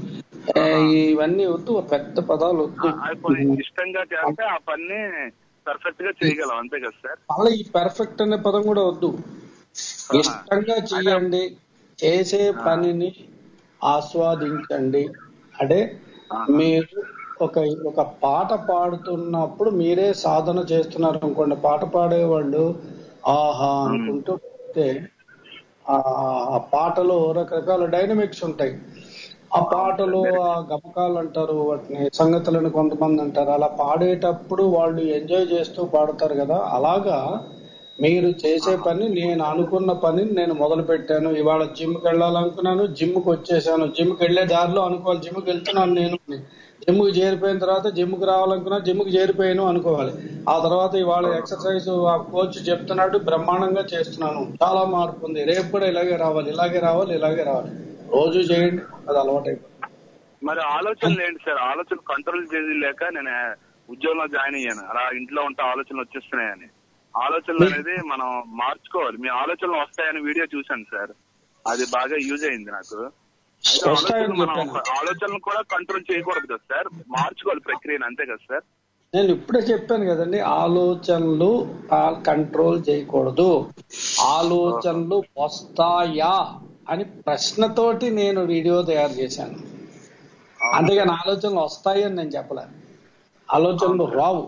ఇవన్నీ వద్దు పెద్ద పదాలు వద్దు ఆ పని ఇష్టంగా చేస్తే ఆ పని పర్ఫెక్ట్ గా చేయగలం అంతే కదా సార్ మళ్ళీ ఈ పర్ఫెక్ట్ అనే పదం కూడా వద్దు ఇష్టంగా చేయండి చేసే పనిని ఆస్వాదించండి అంటే మీరు ఒక ఒక పాట పాడుతున్నప్పుడు మీరే సాధన చేస్తున్నారు అనుకోండి పాట పాడేవాళ్ళు ఆహా అనుకుంటూ పోతే ఆ ఆ పాటలో రకరకాల డైనమిక్స్ ఉంటాయి ఆ పాటలో ఆ గమకాలు అంటారు వాటిని సంగతులను కొంతమంది అంటారు అలా పాడేటప్పుడు వాళ్ళు ఎంజాయ్ చేస్తూ పాడతారు కదా అలాగా మీరు చేసే పని నేను అనుకున్న పని నేను మొదలు పెట్టాను ఇవాళ జిమ్ కి వెళ్ళాలనుకున్నాను జిమ్ కి వచ్చేసాను జిమ్ కి వెళ్లే దారిలో అనుకోవాలి జిమ్ కి వెళ్తున్నాను నేను జిమ్ కి చేరిపోయిన తర్వాత జిమ్ కి రావాలనుకున్నా జిమ్ కి చేరిపోయాను అనుకోవాలి ఆ తర్వాత ఇవాళ ఎక్సర్సైజ్ ఆ కోచ్ చెప్తున్నాడు బ్రహ్మాండంగా చేస్తున్నాను చాలా మార్పు ఉంది రేపు కూడా ఇలాగే రావాలి ఇలాగే రావాలి ఇలాగే రావాలి రోజు చేయండి అది అలవాటైపోతుంది మరి ఆలోచనలు ఏంటి సార్ ఆలోచన కంట్రోల్ చేసి లేక నేను ఉద్యోగంలో జాయిన్ అయ్యాను అలా ఇంట్లో ఉంటే ఆలోచనలు వచ్చేస్తున్నాయని ఆలోచనలు అనేది మనం మార్చుకోవాలి మీ ఆలోచనలు వస్తాయని వీడియో చూశాను సార్ అది బాగా యూజ్ అయింది నాకు అయితే ఆలోచనలు మనం ఆలోచనలు కూడా కంట్రోల్ చేయకూడదు కదా సార్ మార్చుకోవాలి ప్రక్రియను అంతే కదా సార్ నేను ఇప్పుడే చెప్పాను కదండి ఆలోచనలు కంట్రోల్ చేయకూడదు ఆలోచనలు వస్తాయా అని ప్రశ్నతోటి నేను వీడియో తయారు చేశాను అంతేగాని ఆలోచనలు వస్తాయి అని నేను చెప్పలే ఆలోచనలు రావు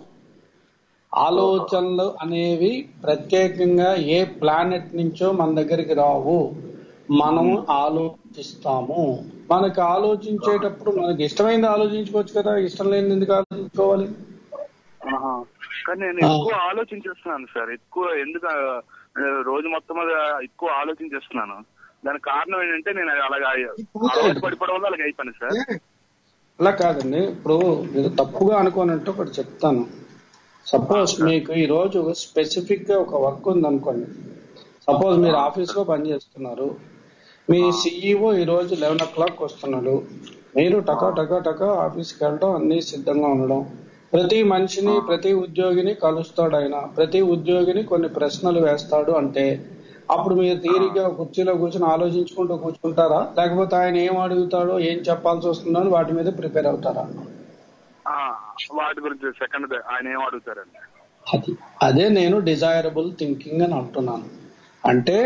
ఆలోచనలు అనేవి ప్రత్యేకంగా ఏ ప్లానెట్ నుంచో మన దగ్గరికి రావు మనం ఆలోచిస్తాము మనకి ఆలోచించేటప్పుడు మనకి ఇష్టమైంది ఆలోచించుకోవచ్చు కదా ఇష్టం లేని ఎందుకు ఆలోచించుకోవాలి ఆహా. కానీ నేను ఎక్కువ ఆలోచించేస్తున్నాను సార్ ఎక్కువ ఎందుకు ఆ, రోజు మొత్తం మీద ఎక్కువ ఆలోచించేస్తున్నాను దానికి కారణం ఏంటంటే నేను అలాగా అలవాటు పడిపోవడం వల్ల అలాగే అయిపోయింది సార్ అలా కాదండి ఇప్పుడు మీరు తప్పుగా అనుకోనంటే ఒకటి చెప్తాను సపోజ్ మీకు ఈ రోజు స్పెసిఫిక్ గా ఒక వర్క్ ఉంది అనుకోండి సపోజ్ మీరు ఆఫీస్ లో పనిచేస్తున్నారు మీ సిఇఓ ఈ రోజు లెవెన్ ఓ క్లాక్ వస్తున్నాడు మీరు టకా టకా టకా ఆఫీస్కి వెళ్ళడం అన్ని సిద్ధంగా ఉండడం ప్రతి మనిషిని ప్రతి ఉద్యోగిని కలుస్తాడు ఆయన ప్రతి ఉద్యోగిని కొన్ని ప్రశ్నలు వేస్తాడు అంటే అప్పుడు మీరు తీరిగ్గా కుర్చీలో కూర్చొని ఆలోచించుకుంటూ కూర్చుంటారా లేకపోతే ఆయన ఏం అడుగుతాడో ఏం చెప్పాల్సి వస్తుందో అని వాటి మీద ప్రిపేర్ అవుతారా ఆ, వాటి గురించి సెకండ్ ఆయన ఏం అడుగుతారండి అది అదే నేను డిజైరబుల్ థింకింగ్ అని అంటున్నాను అంటే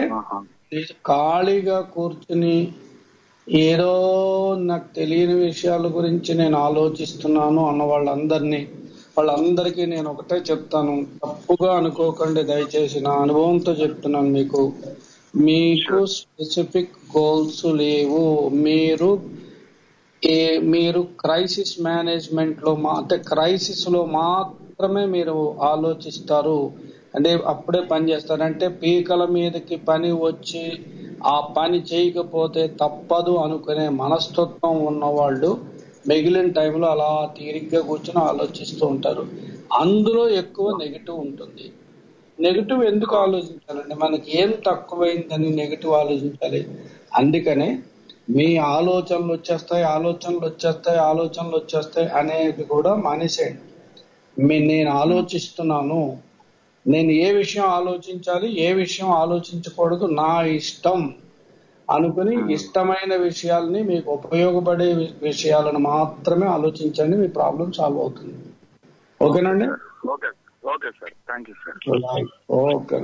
ఖాళీగా కూర్చుని ఏదో నాకు తెలియని విషయాల గురించి నేను ఆలోచిస్తున్నాను అన్న వాళ్ళందరినీ వాళ్ళందరికీ నేను ఒకటే చెప్తాను తప్పుగా అనుకోకండి దయచేసి నా అనుభవంతో చెప్తున్నాను మీకు మీకు స్పెసిఫిక్ గోల్స్ లేవు మీరు ఏ మీరు క్రైసిస్ మేనేజ్మెంట్ లో మా అంటే క్రైసిస్ లో మాత్రమే మీరు ఆలోచిస్తారు అంటే అప్పుడే పని చేస్తారు అంటే పీకల మీదకి పని వచ్చి ఆ పని చేయకపోతే తప్పదు అనుకునే మనస్తత్వం ఉన్నవాళ్ళు మిగిలిన టైంలో అలా తీరిగ్గా కూర్చొని ఆలోచిస్తూ ఉంటారు అందులో ఎక్కువ నెగిటివ్ ఉంటుంది నెగిటివ్ ఎందుకు ఆలోచించాలండి మనకి ఏం తక్కువైందని నెగిటివ్ ఆలోచించాలి అందుకనే మీ ఆలోచనలు వచ్చేస్తాయి ఆలోచనలు వచ్చేస్తాయి ఆలోచనలు వచ్చేస్తాయి అనేది కూడా మానేసేయండి మీ నేను ఆలోచిస్తున్నాను నేను ఏ విషయం ఆలోచించాలి ఏ విషయం ఆలోచించకూడదు నా ఇష్టం అనుకుని ఇష్టమైన విషయాల్ని మీకు ఉపయోగపడే వి- విషయాలను మాత్రమే ఆలోచించండి మీ ప్రాబ్లం సాల్వ్ అవుతుంది ఓకేనండి okay okay sir thank you sir okay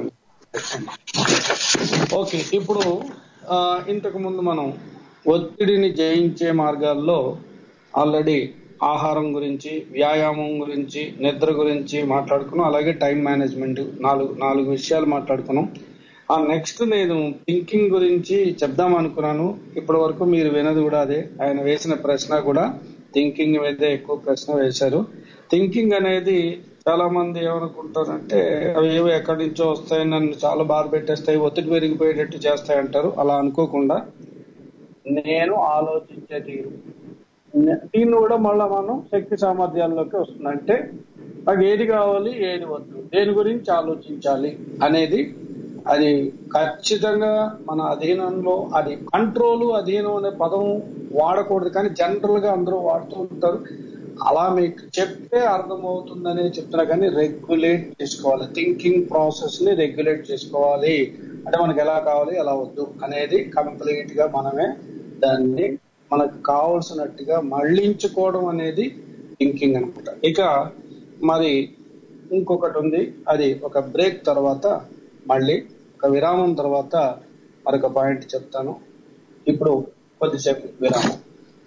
okay ఇప్పుడు ఆ, ఇంతకు ముందు మనం ఒత్తిడిని జయించే మార్గాల్లో ఆల్రెడీ ఆహారం గురించి వ్యాయామం గురించి నిద్ర గురించి మాట్లాడుకున్నాం అలాగే టైం మేనేజ్మెంట్ నాలుగు నాలుగు విషయాలు మాట్లాడుకున్నాం ఆ నెక్స్ట్ నేను థింకింగ్ గురించి చెప్దాం అనుకున్నాను ఇప్పటి వరకు మీరు వినది కూడా అదే ఆయన వేసిన ప్రశ్న కూడా థింకింగ్ మీదే ఎక్కువ ప్రశ్న వేశారు థింకింగ్ అనేది చాలా మంది ఏమనుకుంటారంటే అవి ఏవో ఎక్కడి నుంచో వస్తాయి నన్ను చాలా బాధ పెట్టేస్తాయి ఒత్తిడి పెరిగిపోయేటట్టు చేస్తాయి అంటారు అలా అనుకోకుండా నేను ఆలోచించే తీరు నే- దీన్ని కూడా మళ్ళా మనం శక్తి సామర్థ్యాల్లోకి వస్తుంది అంటే నాకు ఏది కావాలి ఏది వద్దు దేని గురించి ఆలోచించాలి అనేది అది ఖచ్చితంగా మన అధీనంలో అది కంట్రోల్ అధీనం అనే పదం వాడకూడదు కానీ జనరల్ గా అందరూ వాడుతూ ఉంటారు అలా మీకు చెప్తే అర్థమవుతుందనే చెప్తున్నా కానీ రెగ్యులేట్ చేసుకోవాలి థింకింగ్ ప్రాసెస్ ని రెగ్యులేట్ చేసుకోవాలి అంటే మనకి ఎలా కావాలి ఎలా వద్దు అనేది కంప్లీట్ గా మనమే దాన్ని మనకు కావలసినట్టుగా మళ్ళించుకోవడం అనేది థింకింగ్ అనమాట ఇక మరి ఇంకొకటి ఉంది అది ఒక బ్రేక్ తర్వాత మళ్ళీ ఒక విరామం తర్వాత మరొక పాయింట్ చెప్తాను ఇప్పుడు కొద్దిసేపు విరామం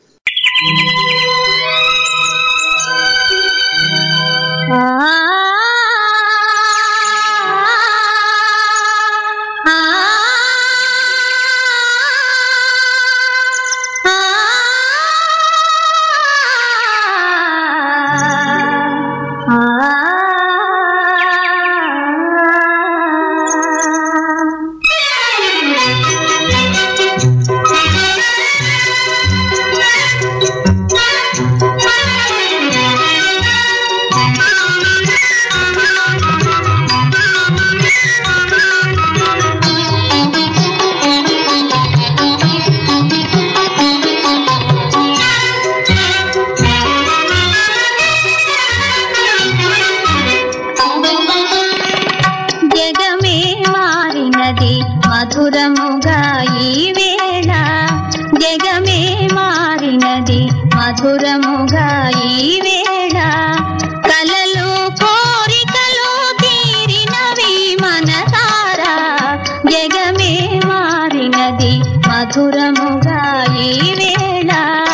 జగమే మారినది మధురముగా ఈ వేళ జగమే మారినది మధురముగా ఈ వేళ కలలు కోరికలు తీరినవి మనసారా జగమే మారినది మధురముగా ఈ వేళ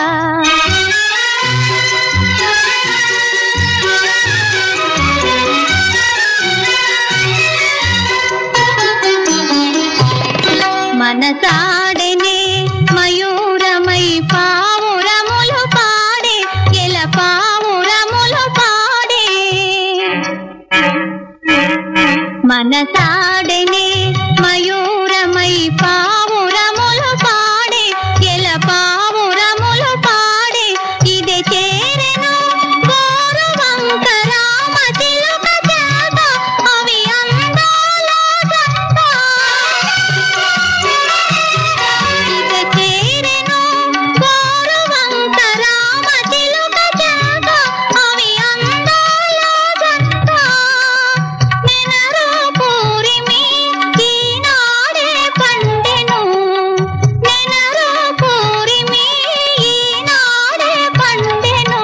మనసాడనే మయూరమై పావురములు పాడే ఎల పావురములు పాడే మనసాడనే మయూరమై పావురములు పాడే ఎల పావురములు పాడే ఇది చేరెను గోరువంక రామ చిలుక చేత అవి అందాల జంట ఇది చేరెను గోరువంక రామ చిలుక చేత అవి అందాల జంట నెనరు పూరిమి ఈనాడే పండెను నెనరు పూరిమి ఈనాడే పండెను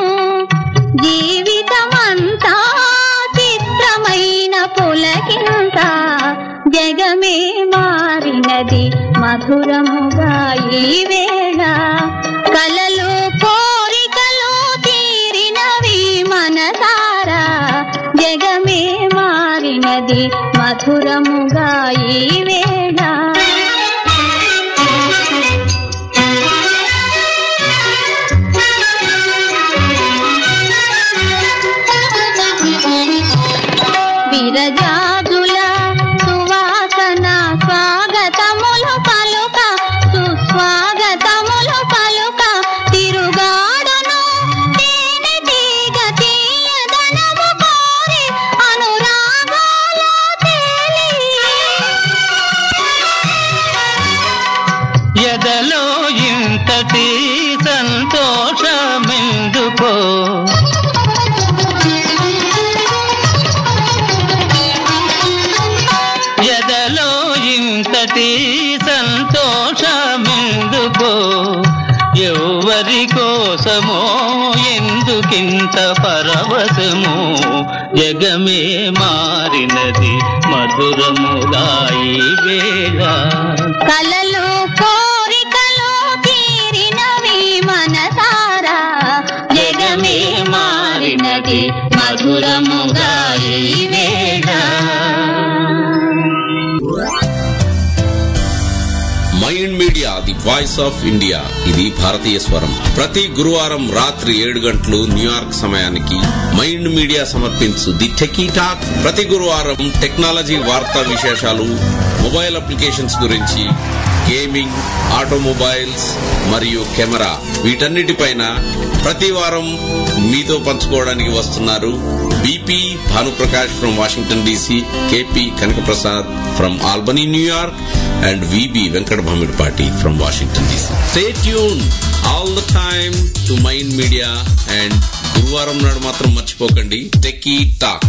జీవితమంతా చిత్రమైన పులకింత జగమే మారినది మధురముగా ఈ వేళ కలలు కోరికలు తీరినవి మనసారా జగమే మారినది మధురముగా ఈ వేళ విరజాజుల సువాసన స్వాగతములు పలుక సుస్వాగతములు పలుక తిరుగాడును తేనె తీగ తీయదనము కోరి అనురాగాల తేలి ఎదలో ఇంతటి సంతోషమెందుకో ఎదలో ఇంతటి సంతోషమెందుకో ఎవరి కోసమో ఎందుకింత పరవశము జగమే మారినది మధురముగా ఈ వేళ కలలు కోరికలు తీరినవి మనసారా జగమే మారినది మధురముగా ఈ వేళ mind media the voice of India ఇది భారతీయ స్వరం ప్రతి గురువారం రాత్రి ఏడు గంటలు న్యూయార్క్ సమయానికి మైండ్ మీడియా సమర్పించు ది టెకీ టాక్ ప్రతి గురువారం టెక్నాలజీ వార్తా విశేషాలు మొబైల్ అప్లికేషన్స్ గురించి గేమింగ్ ఆటోమొబైల్స్ మరియు కెమెరా వీటన్నిటిపైన ప్రతి వారం మీతో పంచుకోవడానికి వస్తున్నారు BP Bhanuprakash from Washington DC KP Kanakaprasad from Albany New York and VB Venkata Bhamidipati from Washington DC stay tune all the time to mind media and గురువారం నాడు మాత్రం మర్చిపోకండి techie talk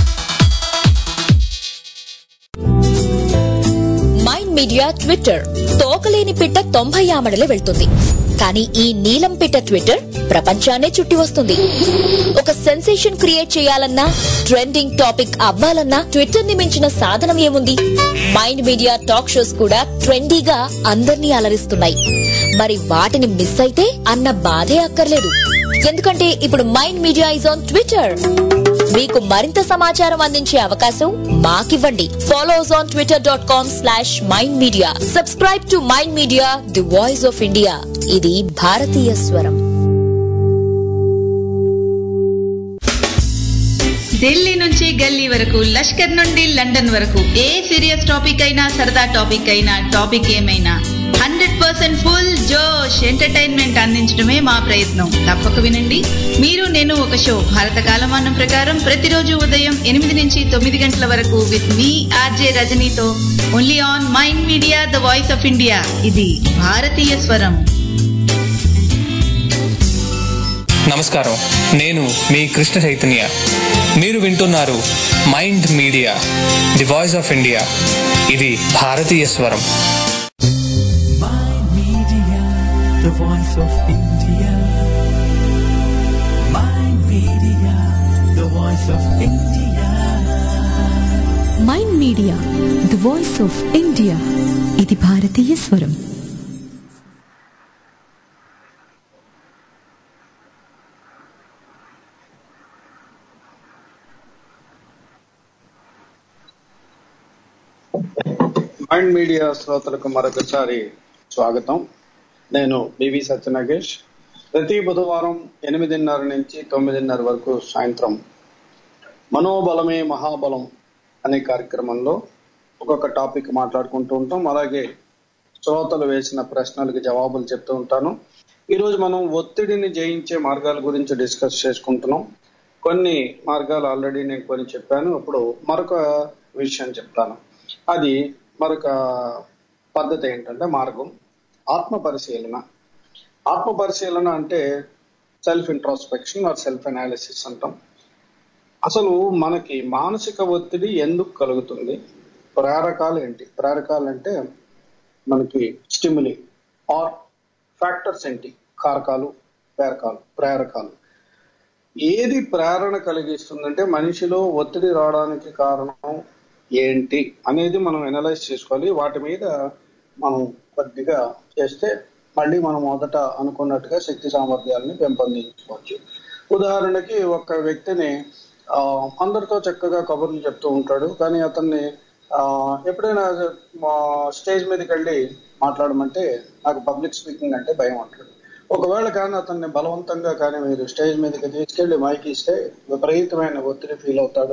mind media Twitter తోకలేని పిట్ట తొంభై ఆమడలే వెళ్తుంది కానీ ఈ నీలం పిట్ట ట్విట్టర్ ప్రపంచాన్నే చుట్టి వస్తుంది ఒక సెన్సేషన్ క్రియేట్ చేయాలన్నా ట్రెండింగ్ టాపిక్ అవ్వాలన్నా ట్విట్టర్ ని మించిన సాధనం ఏముంది మైండ్ మీడియా టాక్ షోస్ కూడా ట్రెండీగా అందర్నీ అలరిస్తున్నాయి మరి వాటిని మిస్ అయితే అన్న బాధే అక్కర్లేదు ఎందుకంటే ఇప్పుడు mind media is on Twitter మీకు మరింత సమాచారం అందించే అవకాశం మాకివ్వండి follow us on Twitter dot com slash mind media subscribe to mind media the voice of India ఇది భారతీయ స్వరం ఢిల్లీ నుంచి గల్లీ వరకు లష్కర్ నుండి లండన్ వరకు ఏ సీరియస్ టాపిక్ అయినా సరదా టాపిక్ అయినా టాపిక్ ఏమైనా హండ్రెడ్ పర్సెంట్ ఫుల్ జోష్ ఎంటర్టైన్మెంట్ అందించడమే మా ప్రయత్నం తప్పక వినండి మీరు నేను ఒక షో భారత కాలమానం ప్రకారం ప్రతిరోజు ఉదయం ఎనిమిది నుంచి తొమ్మిది గంటల వరకు విత్ మీ ఆర్జే రజనీతో only on mind media the voice of India ఇది భారతీయ స్వరం నమస్కారం నేను మీ కృష్ణ చైతన్య మీరు వింటున్నారు mind media the voice of India ఇది భారతీయ స్వరం Mind Media, the voice of India. Mind Media, the voice of India. Mind media the voice of India ఇది భారతీయ స్వరం మైండ్ మీడియా శ్రోతలకు మరొకసారి స్వాగతం నేను బివి సత్యనాగేష్ ప్రతి బుధవారం ఎనిమిదిన్నర నుంచి తొమ్మిదిన్నర వరకు సాయంత్రం మనోబలమే మహాబలం అనే కార్యక్రమంలో ఒక్కొక్క టాపిక్ మాట్లాడుకుంటూ ఉంటాం అలాగే శ్రోతలు వేసిన ప్రశ్నలకు జవాబులు చెప్తూ ఉంటాను ఈరోజు మనం ఒత్తిడిని జయించే మార్గాల గురించి డిస్కస్ చేసుకుంటున్నాం కొన్ని మార్గాలు ఆల్రెడీ నేను కొన్ని చెప్పాను ఇప్పుడు మరొక విషయం చెప్తాను అది మరొక పద్ధతి ఏంటంటే మార్గం ఆత్మ పరిశీలన ఆత్మ పరిశీలన అంటే self introspection or self analysis అంటాం అసలు మనకి మానసిక ఒత్తిడి ఎందుకు కలుగుతుంది ప్రేరకాలు ఏంటి ప్రేరకాలు అంటే మనకి స్టిములి ఆర్ ఫ్యాక్టర్స్ ఏంటి కారకాలు ప్రేరకాలు ప్రేరకాలు ఏది ప్రేరణ కలిగిస్తుందంటే మనిషిలో ఒత్తిడి రావడానికి కారణం ఏంటి అనేది మనం ఎనలైజ్ చేసుకోవాలి వాటి మీద మనం కొద్దిగా చేస్తే మళ్ళీ మనం మొదట అనుకున్నట్టుగా శక్తి సామర్థ్యాలని పెంపొందించుకోవచ్చు ఉదాహరణకి ఒక వ్యక్తిని ఆ, అందరితో చక్కగా కబుర్లు చెప్తూ ఉంటాడు కానీ అతన్ని ఆ, ఎప్పుడైనా మా స్టేజ్ మీదకి వెళ్ళి మాట్లాడమంటే నాకు పబ్లిక్ స్పీకింగ్ అంటే భయం అంటాడు ఒకవేళ కానీ అతన్ని బలవంతంగా కానీ మీరు స్టేజ్ మీదకి తీసుకెళ్లి మైక్ ఇస్తే విపరీతమైన ఒత్తిడి ఫీల్ అవుతాడు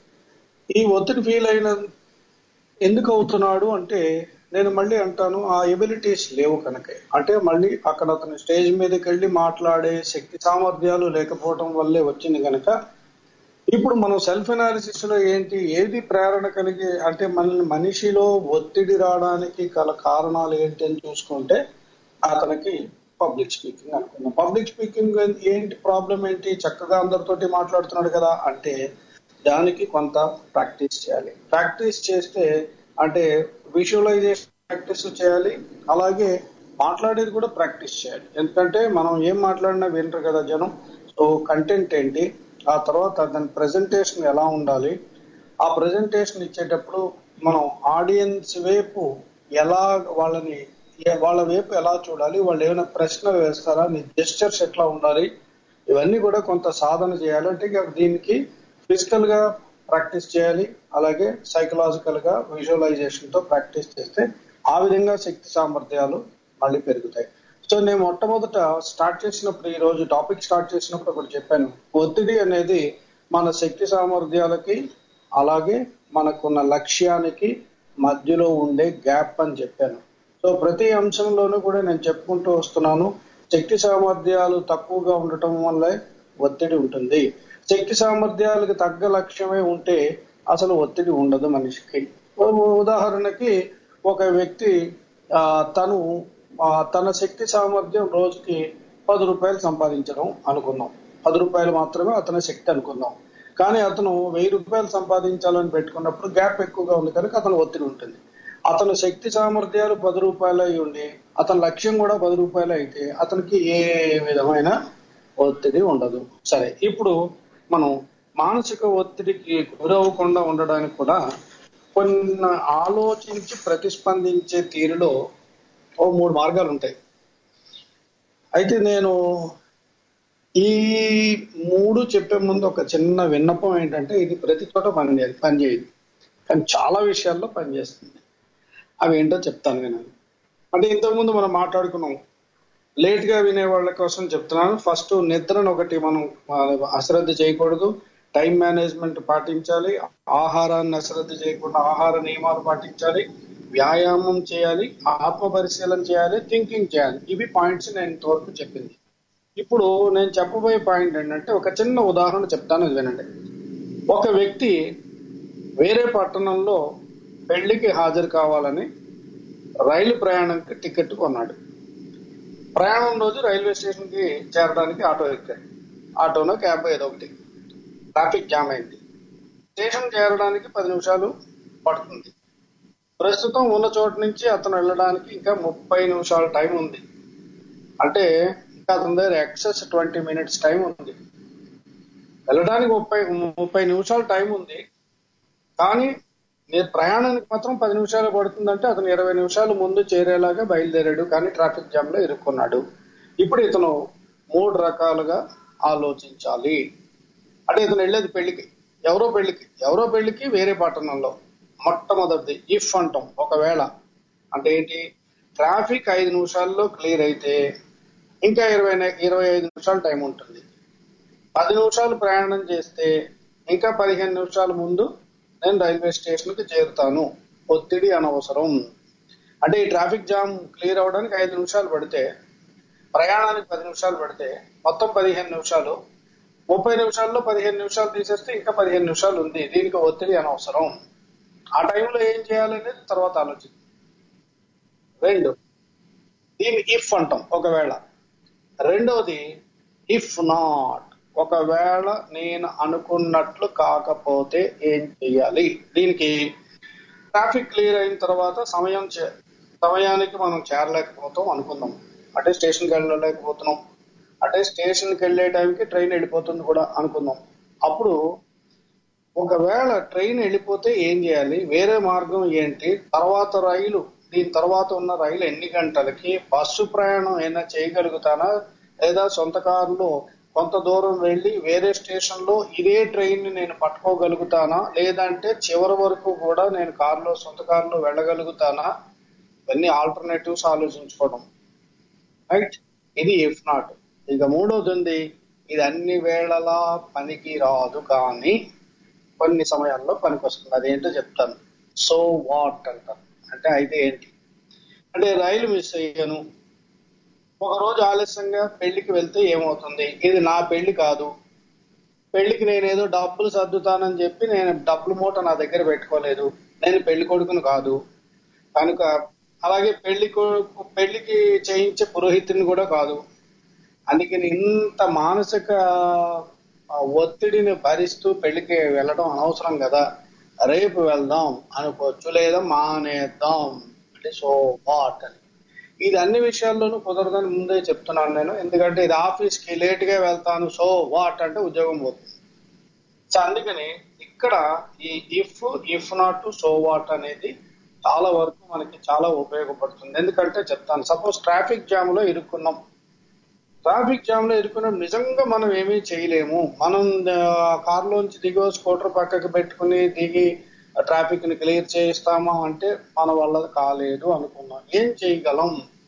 ఈ ఒత్తిడి ఫీల్ అయిన ఎందుకు అవుతున్నాడు అంటే నేను మళ్ళీ అంటాను ఆ ఎబిలిటీస్ లేవు కనుక అంటే మళ్ళీ అక్కడ అతను స్టేజ్ మీదకి వెళ్ళి మాట్లాడే శక్తి సామర్థ్యాలు లేకపోవడం వల్లే వచ్చింది కనుక ఇప్పుడు మనం సెల్ఫ్ అనాలిసిస్ లో ఏంటి ఏది ప్రేరణ కలిగి అంటే మన మనిషిలో ఒత్తిడి రావడానికి గల కారణాలు ఏంటి అని చూసుకుంటే అతనికి పబ్లిక్ స్పీకింగ్ అనుకున్నాం పబ్లిక్ స్పీకింగ్ ఏంటి ప్రాబ్లం ఏంటి చక్కగా అందరితోటి మాట్లాడుతున్నాడు కదా అంటే దానికి కొంత ప్రాక్టీస్ చేయాలి ప్రాక్టీస్ చేస్తే అంటే విజువలైజేషన్ ప్రాక్టీస్ చేయాలి అలాగే మాట్లాడేది కూడా ప్రాక్టీస్ చేయాలి ఎందుకంటే మనం ఏం మాట్లాడినా వినరు కదా జనం సో కంటెంట్ ఏంటి ఆ తర్వాత దాని ప్రెజెంటేషన్ ఎలా ఉండాలి ఆ ప్రెజెంటేషన్ ఇచ్చేటప్పుడు మనం ఆడియన్స్ వైపు ఎలా వాళ్ళని ఏ- వాళ్ళ వైపు ఎలా చూడాలి వాళ్ళు ఏమైనా ప్రశ్న వేస్తారా నీ జెస్చర్స్ ఎట్లా ఉండాలి ఇవన్నీ కూడా కొంత సాధన చేయాలి అంటే ఇక దీనికి ఫిజికల్ గా ప్రాక్టీస్ చేయాలి అలాగే సైకలాజికల్ గా విజువలైజేషన్ తో ప్రాక్టీస్ చేస్తే ఆ విధంగా శక్తి సామర్థ్యాలు మళ్ళీ పెరుగుతాయి సో నేను మొట్టమొదట స్టార్ట్ చేసినప్పుడు ఈ రోజు టాపిక్ స్టార్ట్ చేసినప్పుడు ఒకటి చెప్పాను ఒత్తిడి అనేది మన శక్తి సామర్థ్యాలకి అలాగే మనకున్న లక్ష్యానికి మధ్యలో ఉండే గ్యాప్ అని చెప్పాను సో ప్రతి అంశంలోనూ కూడా నేను చెప్పుకుంటూ వస్తున్నాను శక్తి సామర్థ్యాలు తక్కువగా ఉండటం వల్లే ఒత్తిడి ఉంటుంది శక్తి సామర్థ్యాలకు తగ్గ లక్ష్యమే ఉంటే అసలు ఒత్తిడి ఉండదు మనిషికి ఉ- ఉదాహరణకి ఒక వ్యక్తి ఆ, తను ఆ, తన శక్తి సామర్థ్యం రోజుకి పది రూపాయలు సంపాదించడం అనుకుందాం పది రూపాయలు మాత్రమే అతని శక్తి అనుకుందాం కానీ అతను వెయ్యి రూపాయలు సంపాదించాలని పెట్టుకున్నప్పుడు గ్యాప్ ఎక్కువగా ఉంది కనుక అతను ఒత్తిడి ఉంటుంది అతను శక్తి సామర్థ్యాలు పది రూపాయలు అయి ఉండి అతని లక్ష్యం కూడా పది రూపాయలు అయితే అతనికి ఏ విధమైన ఒత్తిడి ఉండదు సరే ఇప్పుడు మనం మానసిక ఒత్తిడికి గురవ్వకుండా ఉండడానికి కూడా కొన్ని ఆలోచించి ప్రతిస్పందించే తీరులో ఓ మూడు మార్గాలు ఉంటాయి అయితే నేను ఈ మూడు చెప్పే ముందు ఒక చిన్న విన్నపం ఏంటంటే ఇది ప్రతి చోట పని పనిచేయదు కానీ చాలా విషయాల్లో పనిచేస్తుంది అవి ఏంటో చెప్తాను వినండి అంటే ఇంతకుముందు మనం మాట్లాడుకున్నాం లేట్ గా వినే వాళ్ళ కోసం చెప్తున్నాను ఫస్ట్ నిద్రను ఒకటి మనం ఆ, అశ్రద్ధ చేయకూడదు టైం మేనేజ్మెంట్ పాటించాలి ఆహారాన్ని అశ్రద్ధ చేయకుండా ఆహార నియమాలు పాటించాలి వ్యాయామం చేయాలి ఆత్మ పరిశీలన చేయాలి థింకింగ్ చేయాలి ఇవి పాయింట్స్ నేను ఇంతవరకు చెప్పింది ఇప్పుడు నేను చెప్పబోయే పాయింట్ ఏంటంటే ఒక చిన్న ఉదాహరణ చెప్తాను ఇది వినండి ఒక వ్యక్తి వేరే పట్టణంలో పెళ్లికి హాజరు కావాలని రైలు ప్రయాణంకి టికెట్ కొన్నాడు ప్రయాణం రోజు రైల్వే స్టేషన్ కి చేరడానికి ఆటో ఎక్కాడు ఆటోనో క్యాబ్ ఏదో ఒకటి ట్రాఫిక్ జామ్ అయింది స్టేషన్ చేరడానికి పది నిమిషాలు పడుతుంది ప్రస్తుతం ఉన్న చోటు నుంచి అతను వెళ్ళడానికి ఇంకా ముప్పై నిమిషాల టైం ఉంది అంటే ఇంకా అతని దగ్గర ఎక్సెస్ ట్వంటీ మినిట్స్ టైం ఉంది వెళ్ళడానికి ముప్పై ముప్పై నిమిషాల టైం ఉంది కానీ నేను ప్రయాణానికి మాత్రం పది నిమిషాలు పడుతుందంటే అతను ఇరవై నిమిషాలు ముందు చేరేలాగా బయలుదేరాడు కానీ ట్రాఫిక్ జామ్ లో ఇరుక్కున్నాడు ఇప్పుడు ఇతను మూడు రకాలుగా ఆలోచించాలి అంటే ఇతను వెళ్ళేది పెళ్లికి ఎవరో పెళ్లికి ఎవరో పెళ్లికి వేరే పట్టణంలో మొట్టమొదటిది ఇఫ్ అంటాం ఒకవేళ అంటే ఏంటి ట్రాఫిక్ ఐదు నిమిషాల్లో క్లియర్ అయితే ఇంకా ఇరవై ఇరవై ఐదు నిమిషాలు టైం ఉంటుంది పది నిమిషాలు ప్రయాణం చేస్తే ఇంకా పదిహేను నిమిషాల ముందు నేను రైల్వే స్టేషన్ కి చేరుతాను ఒత్తిడి అనవసరం అంటే ఈ ట్రాఫిక్ జామ్ క్లియర్ అవడానికి ఐదు నిమిషాలు పడితే ప్రయాణానికి పది నిమిషాలు పడితే మొత్తం పదిహేను నిమిషాలు ముప్పై నిమిషాల్లో పదిహేను నిమిషాలు తీసేస్తే ఇంకా పదిహేను నిమిషాలు ఉంది దీనికి ఒత్తిడి అనవసరం ఆ టైంలో ఏం చేయాలనేది తర్వాత ఆలోచించి రెండు దీన్ని ఇఫ్ అంటాం ఒకవేళ రెండోది ఇఫ్ నాట్ ఒకవేళ నేను అనుకున్నట్లు కాకపోతే ఏం చెయ్యాలి దీనికి ట్రాఫిక్ క్లియర్ అయిన తర్వాత సమయం చే- సమయానికి మనం చేరలేకపోతాం అనుకుందాం అంటే స్టేషన్కి వెళ్ళలేకపోతున్నాం అంటే స్టేషన్కి వెళ్ళే టైంకి ట్రైన్ వెళ్ళిపోతుంది కూడా అనుకుందాం అప్పుడు ఒకవేళ ట్రైన్ వెళ్ళిపోతే ఏం చేయాలి వేరే మార్గం ఏంటి తర్వాత రైలు దీని తర్వాత ఉన్న రైలు ఎన్ని గంటలకి బస్సు ప్రయాణం ఏమైనా చేయగలుగుతానా లేదా సొంత కారులో కొంత దూరం వెళ్ళి వేరే స్టేషన్ లో ఇదే ట్రైన్ ని నేను పట్టుకోగలుగుతానా లేదంటే చివరి వరకు కూడా నేను కారులో సొంత కారులో వెళ్ళగలుగుతానా ఇవన్నీ ఆల్టర్నేటివ్స్ ఆలోచించుకోవడం రైట్ ఇది ఇఫ్ నాట్ ఇక మూడోది ఉంది ఇది అన్ని వేళలా పనికి రాదు కానీ కొన్ని సమయాల్లో పనికి వస్తుంది అదేంటో చెప్తాను సో వాట్ అంటారు అంటే అయితే ఏంటి అంటే రైలు మిస్ అయ్యాను ఒక రోజు ఆలస్యంగా పెళ్లికి వెళ్తే ఏమవుతుంది ఇది నా పెళ్లి కాదు పెళ్లికి నేను ఏదో డబ్బులు సర్దుతానని చెప్పి నేను డబ్బుల మూట నా దగ్గర పెట్టుకోలేదు నేను పెళ్లి కొడుకును కాదు కనుక అలాగే పెళ్లి కొడుకు పెళ్లికి చేయించే పురోహితుని కూడా కాదు అందుకని ఇంత మానసిక ఆ, ఒత్తిడిని భరిస్తూ పెళ్లికి వెళ్ళడం అనవసరం కదా రేపు వెళ్దాం అనుకోవచ్చు లేదా మానేద్దాం అంటే సో వాట్ అని ఇది అన్ని విషయాల్లోనూ కుదరదని ముందే చెప్తున్నాను నేను ఎందుకంటే ఇది ఆఫీస్ కి లేట్ గా వెళ్తాను సో వాట్ అంటే ఉద్యోగం పోతుంది సో అందుకని ఇక్కడ ఈ if if not so what అనేది చాలా వరకు మనకి చాలా ఉపయోగపడుతుంది ఎందుకంటే చెప్తాను సపోజ్ ట్రాఫిక్ జామ్ లో ఇరుక్కున్నాం ట్రాఫిక్ జామ్ లో ఇరుక్కున్నాం నిజంగా మనం ఏమీ చేయలేము మనం కార్ లోంచి దిగి స్కూటర్ పక్కకి పెట్టుకుని దిగి ట్రాఫిక్ ని క్లియర్ చేయిస్తామా అంటే మన వల్ల కాలేదు అనుకున్నాం ఏం చేయగలం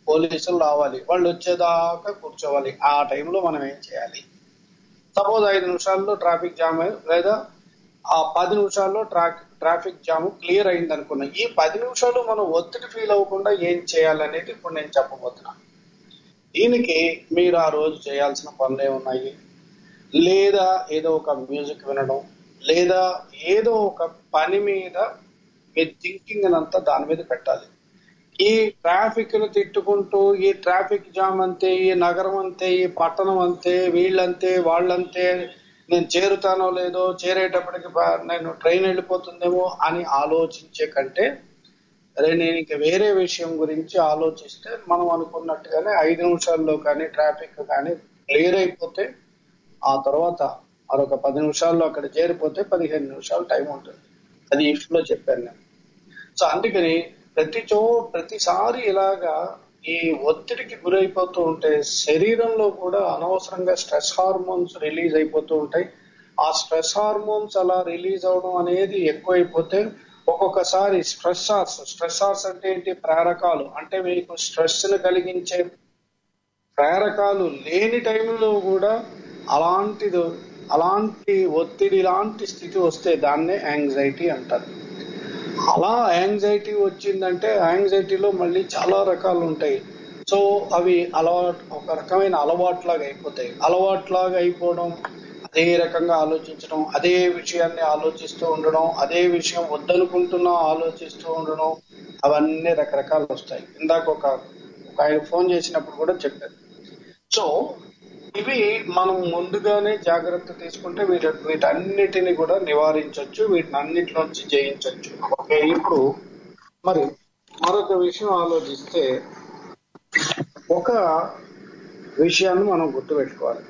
పోలీసులు రావాలి వాళ్ళు వచ్చేదాకా కూర్చోవాలి ఆ టైంలో మనం ఏం చేయాలి సపోజ్ ఐదు నిమిషాల్లో ట్రాఫిక్ జామ్ అయి- లేదా ఆ పది నిమిషాల్లో ట్రాక్ ట్రాఫిక్ జామ్ క్లియర్ అయింది అనుకున్నా ఈ పది నిమిషాలు మనం ఒత్తిడి ఫీల్ అవ్వకుండా ఏం చేయాలనేది ఇప్పుడు నేను చెప్పబోతున్నా దీనికి మీరు ఆ రోజు చేయాల్సిన పనులు ఏమున్నాయి లేదా ఏదో ఒక మ్యూజిక్ వినడం లేదా ఏదో ఒక పని మీద మీ థింకింగ్ అంతా దాని మీద పెట్టాలి ఈ ట్రాఫిక్ ను తిట్టుకుంటూ ఈ ట్రాఫిక్ జామ్ అంతే ఈ నగరం అంతే ఈ పట్టణం అంతే వీళ్ళంతే వాళ్ళంతే నేను చేరుతానో లేదో చేరేటప్పటికి బా- నేను ట్రైన్ వెళ్ళిపోతుందేమో అని ఆలోచించే కంటే అదే నేను ఇంక వేరే విషయం గురించి ఆలోచిస్తే మనం అనుకున్నట్టుగానే ఐదు నిమిషాల్లో కానీ ట్రాఫిక్ కానీ క్లియర్ అయిపోతే ఆ తర్వాత మరొక పది నిమిషాల్లో అక్కడ చేరిపోతే పదిహేను నిమిషాలు టైం ఉంటుంది అది ఇఫ్ లో చెప్పాను నేను సో అందుకని ప్రతి చో ప్రతిసారి ఇలాగా ఈ ఒత్తిడికి గురైపోతూ ఉంటే శరీరంలో కూడా అనవసరంగా స్ట్రెస్ హార్మోన్స్ రిలీజ్ అయిపోతూ ఉంటాయి ఆ స్ట్రెస్ హార్మోన్స్ అలా రిలీజ్ అవడం అనేది ఎక్కువైపోతే ఒక్కొక్కసారి స్ట్రెస్సార్స్ స్ట్రెస్సార్స్ అంటే ఏంటి ప్రేరకాలు అంటే మీకు స్ట్రెస్ ని కలిగించే ప్రేరకాలు లేని టైంలో కూడా అలాంటిది అలాంటి ఒత్తిడి లాంటి స్థితి వస్తే దాన్నే యాంగ్జైటీ అంటారు అలా యాంగ్జైటీ వచ్చిందంటే యాంగ్జైటీలో మళ్ళీ చాలా రకాలు ఉంటాయి సో అవి అలవాటు ఒక రకమైన అలవాట్లాగా అయిపోతాయి అలవాట్లాగా అయిపోవడం అదే రకంగా ఆలోచించడం అదే విషయాన్ని ఆలోచిస్తూ ఉండడం అదే విషయం వద్దనుకుంటున్నా ఆలోచిస్తూ ఉండడం అవన్నీ రకరకాలు వస్తాయి ఇందాక ఒక ఒక ఆయన ఫోన్ చేసినప్పుడు కూడా చెప్పారు సో ఇవి మనం ముందుగానే జాగ్రత్త తీసుకుంటే వీటి వీటన్నిటిని కూడా నివారించవచ్చు వీటిని అన్నిటిలోంచి జయించవచ్చు ఓకే ఇప్పుడు మరి మరొక విషయం ఆలోచిస్తే ఒక విషయాన్ని మనం గుర్తుపెట్టుకోవాలి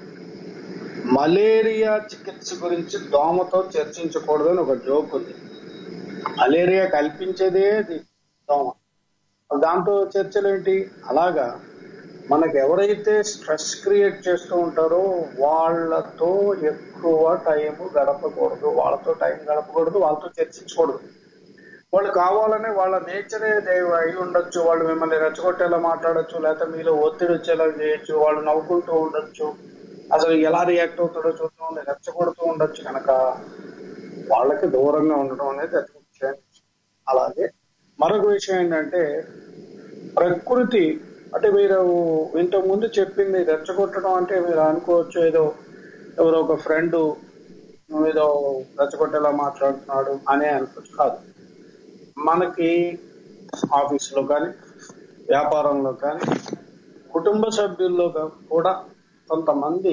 మలేరియా చికిత్స గురించి దోమతో చర్చించకూడదు అని ఒక జోక్ ఉంది మలేరియా కల్పించేదే అది దోమ దాంతో చర్చలేంటి అలాగా మనకు ఎవరైతే స్ట్రెస్ క్రియేట్ చేస్తూ ఉంటారో వాళ్ళతో ఎక్కువ టైం గడపకూడదు వాళ్ళతో టైం గడపకూడదు వాళ్ళతో చర్చించకూడదు వాళ్ళు కావాలనే వాళ్ళ నేచరే దేవ అయి ఉండొచ్చు వాళ్ళు మిమ్మల్ని రెచ్చగొట్టేలా మాట్లాడొచ్చు లేకపోతే మీలో ఒత్తిడి వచ్చేలా చేయొచ్చు వాళ్ళు నవ్వుకుంటూ ఉండొచ్చు అసలు ఎలా రియాక్ట్ అవుతాడో చూద్దాం అని రెచ్చగొడుతూ ఉండొచ్చు కనుక వాళ్ళకి దూరంగా ఉండడం అనేది అతి ముఖ్యమైన విషయం. అలాగే మరొక విషయం ఏంటంటే ప్రకృతి అంటే మీరు ఇంతకు ముందు చెప్పింది రెచ్చగొట్టడం అంటే మీరు అనుకోవచ్చు ఏదో ఎవరో ఒక ఫ్రెండ్ ఏదో రెచ్చగొట్టేలా మాట్లాడుతున్నాడు అనే అనుకోవచ్చు కాదు మనకి ఆఫీసులో కానీ వ్యాపారంలో కానీ కుటుంబ సభ్యుల్లో కూడా కొంతమంది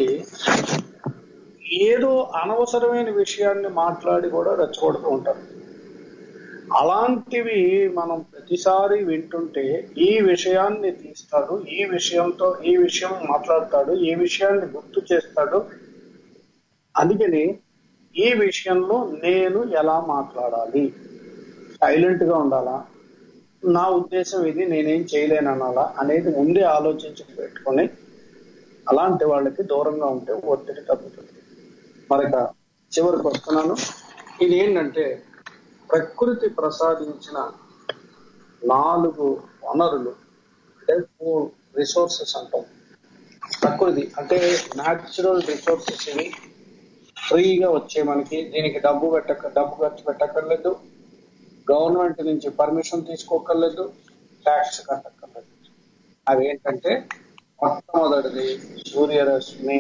ఏదో అనవసరమైన విషయాన్ని మాట్లాడి కూడా రెచ్చగొడుతూ ఉంటారు అలాంటివి మనం ప్రతిసారి వింటుంటే ఈ విషయాన్ని తీస్తాడు ఈ విషయంతో ఈ విషయం మాట్లాడతాడు ఈ విషయాన్ని గుర్తు చేస్తాడు అందుకని ఈ విషయంలో నేను ఎలా మాట్లాడాలి సైలెంట్ గా ఉండాలా నా ఉద్దేశం ఇది నేనేం చేయలేననాలా అనేది ముందే ఆలోచించి పెట్టుకొని అలాంటి వాళ్ళకి దూరంగా ఉంటే ఒత్తిడి తగ్గుతుంది మరొక చివరికి వస్తున్నాను ఇది ఏంటంటే ప్రకృతి ప్రసాదించిన నాలుగు వనరులు అంటే ఫోర్ రిసోర్సెస్ అంటాం ప్రకృతి అంటే న్యాచురల్ రిసోర్సెస్ ఇవి ఫ్రీగా వచ్చే మనకి దీనికి డబ్బు పెట్టక డబ్బు ఖర్చు పెట్టక్కర్లేదు గవర్నమెంట్ నుంచి పర్మిషన్ తీసుకోకర్లేదు ట్యాక్స్ కట్టక్కర్లేదు అవి ఏంటంటే మొట్టమొదటిది సూర్యరశ్మి